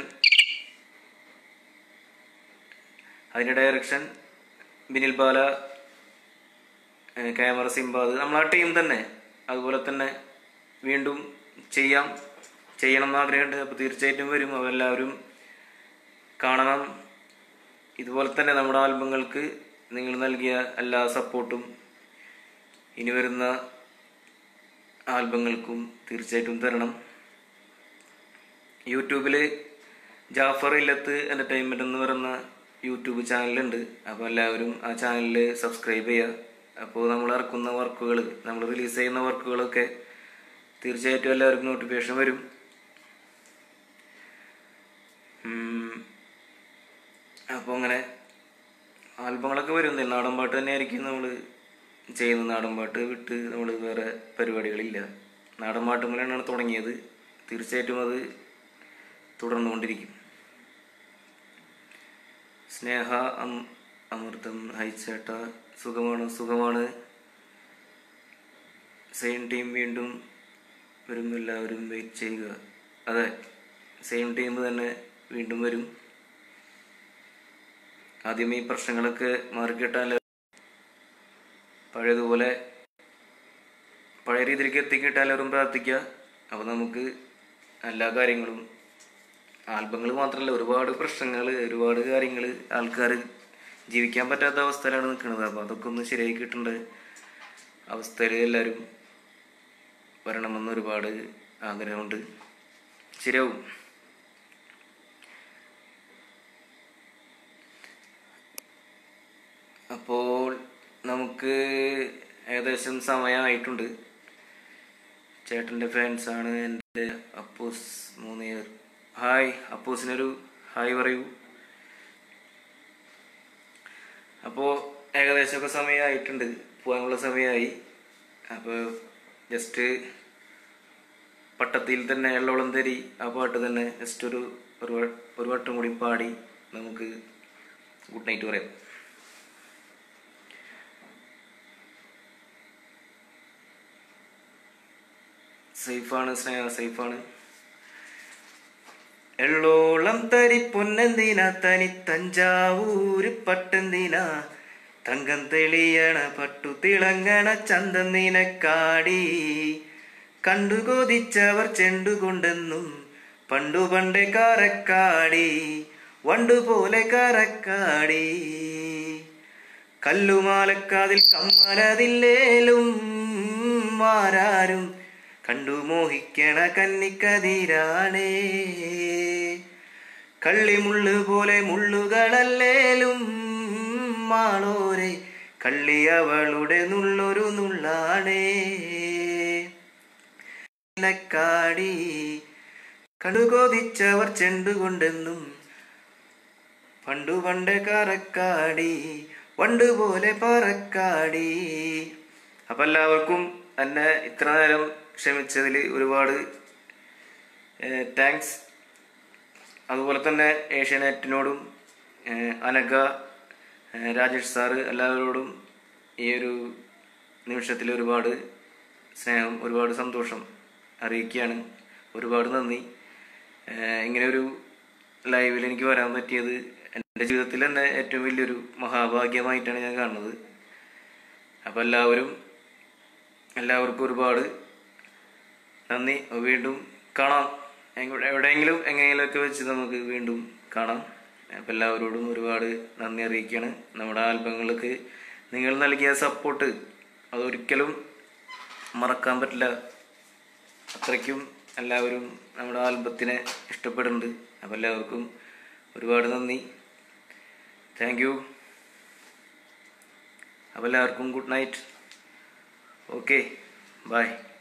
അതിൻ്റെ ഡയറക്ഷൻ ബിനിൽ ബാല ഏഹ് ക്യാമറ സിംബാദ് നമ്മൾ ആ ടീം തന്നെ അതുപോലെ തന്നെ വീണ്ടും ചെയ്യാം ചെയ്യണം എന്ന് ആഗ്രഹമുണ്ട് അപ്പോൾ തീർച്ചയായിട്ടും വരും അവരെല്ലാവരും കാണണം ഇതുപോലെ തന്നെ നമ്മുടെ ആൽബങ്ങൾക്ക് നിങ്ങൾ നൽകിയ എല്ലാ സപ്പോർട്ടും ഇനി വരുന്ന ആൽബങ്ങൾക്കും തീർച്ചയായിട്ടും തരണം യൂട്യൂബിൽ ജാഫർ ഇല്ലത്ത് എൻ്റർടൈൻമെൻറ്റ് എന്ന് പറയുന്ന യൂട്യൂബ് ചാനലുണ്ട് അപ്പോൾ എല്ലാവരും ആ ചാനലിൽ സബ്സ്ക്രൈബ് ചെയ്യുക അപ്പോൾ നമ്മൾ ഇറക്കുന്ന വർക്കുകൾ നമ്മൾ റിലീസ് ചെയ്യുന്ന വർക്കുകളൊക്കെ തീർച്ചയായിട്ടും എല്ലാവർക്കും നോട്ടിഫിക്കേഷൻ വരും അപ്പോൾ അങ്ങനെ ആൽബങ്ങളൊക്കെ വരും നാടൻ പാട്ട് തന്നെ ആയിരിക്കും നമ്മൾ ചെയ്യുന്ന നാടൻ പാട്ട് വിട്ട് നമ്മൾ വേറെ പരിപാടികളില്ല നാടൻ പാട്ട് മുതലാണ് തുടങ്ങിയത് തീർച്ചയായിട്ടും അത് തുടർന്നുകൊണ്ടിരിക്കും സ്നേഹ അം അമൃതം ഹൈച്ചേട്ട സുഖമാണ് സുഖമാണ് സെയിം ടീം വീണ്ടും വരും എല്ലാവരും വെയിറ്റ് ചെയ്യുക അതെ സെയിം ടീം തന്നെ വീണ്ടും വരും ആദ്യം ഈ പ്രശ്നങ്ങളൊക്കെ മാറിക്കിട്ടാൻ പഴയതുപോലെ പഴയ രീതിയിലേക്ക് എത്തിക്കിട്ടാൻ എല്ലാവരും പ്രാർത്ഥിക്കുക അപ്പോൾ നമുക്ക് എല്ലാ കാര്യങ്ങളും ആൽബങ്ങൾ മാത്രമല്ല ഒരുപാട് പ്രശ്നങ്ങൾ ഒരുപാട് കാര്യങ്ങൾ ആൾക്കാർ ജീവിക്കാൻ പറ്റാത്ത അവസ്ഥയിലാണ് നിൽക്കുന്നത് അപ്പോൾ അതൊക്കെ ഒന്ന് ശരിയായി കിട്ടേണ്ട അവസ്ഥയിൽ എല്ലാവരും വരണമെന്ന് ഒരുപാട് ആഗ്രഹമുണ്ട് ശരിയാവും അപ്പോൾ നമുക്ക് ഏകദേശം സമയമായിട്ടുണ്ട് ചേട്ടൻ്റെ ഫാൻസാണ് എൻ്റെ അപ്പൂസ് മൂന്ന് ഇയർ ഹായ് അപ്പൂസിനൊരു ഹായ് പറയൂ അപ്പോൾ ഏകദേശമൊക്കെ സമയമായിട്ടുണ്ട് പോകാനുള്ള സമയമായി അപ്പോൾ ജസ്റ്റ് പട്ടത്തിൽ തന്നെ എള്ളോളം തരി ആ പാട്ട് തന്നെ ജസ്റ്റ് ഒരു ഒരു വ- ഒരു വട്ടം കൂടി പാടി നമുക്ക് ഗുഡ് നൈറ്റ് പറയാം സേഫാണ് സ്നേഹ സേഫാണ് എള്ളോളം തരി പൊന്നെന്തിന തനി തഞ്ചാവൂര് പട്ടെന്തിന തങ്കം തെളിയണ പട്ടു തിളങ്ങണ ചന്തം നിനക്കാടി കണ്ടു കൊതിച്ചവർ ചെണ്ടുകൊണ്ടെന്നും പണ്ടു പണ്ടേ കാരക്കാടി വണ്ടുപോലെ കാരക്കാടി കല്ലുമാലക്കാതിൽ കമ്മലതില്ലേലും മാരാരും കണ്ടു മോഹിക്കണ കന്നിക്കതിരാണേ കള്ളിമുള്ളു പോലെ മുള്ളുകളല്ലേലും മാളോരെ കള്ളി അവളുടെ നുള്ളൊരു നുള്ളാണേ നീലക്കാടി കണ്ടുകൊതിച്ചവർ ചെണ്ടുകൊണ്ടെന്നും പണ്ടു പണ്ട് കറക്കാടി വണ്ട് പോലെ പറക്കാടി അപ്പൊ എല്ലാവർക്കും എന്നെ ഇത്ര നേരം ക്ഷമിച്ചതിൽ ഒരുപാട് താങ്ക്സ് അതുപോലെ തന്നെ ഏഷ്യാനെറ്റിനോടും ഏഹ്, അനഘ ഏഹ്, രാജേഷ് സാറ് എല്ലാവരോടും ഈ ഒരു നിമിഷത്തിൽ ഒരുപാട് സ്നേഹം ഒരുപാട് സന്തോഷം അറിയിക്കുകയാണ് ഒരുപാട് നന്ദി ഏഹ്, ഇങ്ങനെ ഒരു ലൈവിൽ എനിക്ക് വരാൻ പറ്റിയത് എൻ്റെ ജീവിതത്തിൽ തന്നെ ഏറ്റവും വലിയൊരു മഹാഭാഗ്യമായിട്ടാണ് ഞാൻ കാണുന്നത് അപ്പോൾ എല്ലാവരും എല്ലാവർക്കും ഒരുപാട് നന്ദി വീണ്ടും കാണാം എങ്ങോട്ട് എവിടെയെങ്കിലും എങ്ങനെയെങ്കിലുമൊക്കെ വെച്ച് നമുക്ക് വീണ്ടും കാണാം അപ്പം എല്ലാവരോടും ഒരുപാട് നന്ദി അറിയിക്കുകയാണ് നമ്മുടെ ആൽബങ്ങൾക്ക് നിങ്ങൾ നൽകിയ സപ്പോർട്ട് അതൊരിക്കലും മറക്കാൻ പറ്റില്ല അത്രയ്ക്കും എല്ലാവരും നമ്മുടെ ആൽബത്തിനെ ഇഷ്ടപ്പെടുന്നുണ്ട് അപ്പം എല്ലാവർക്കും ഒരുപാട് നന്ദി താങ്ക് യു അപ്പോൾ എല്ലാവർക്കും ഗുഡ് നൈറ്റ് ഓക്കെ ബൈ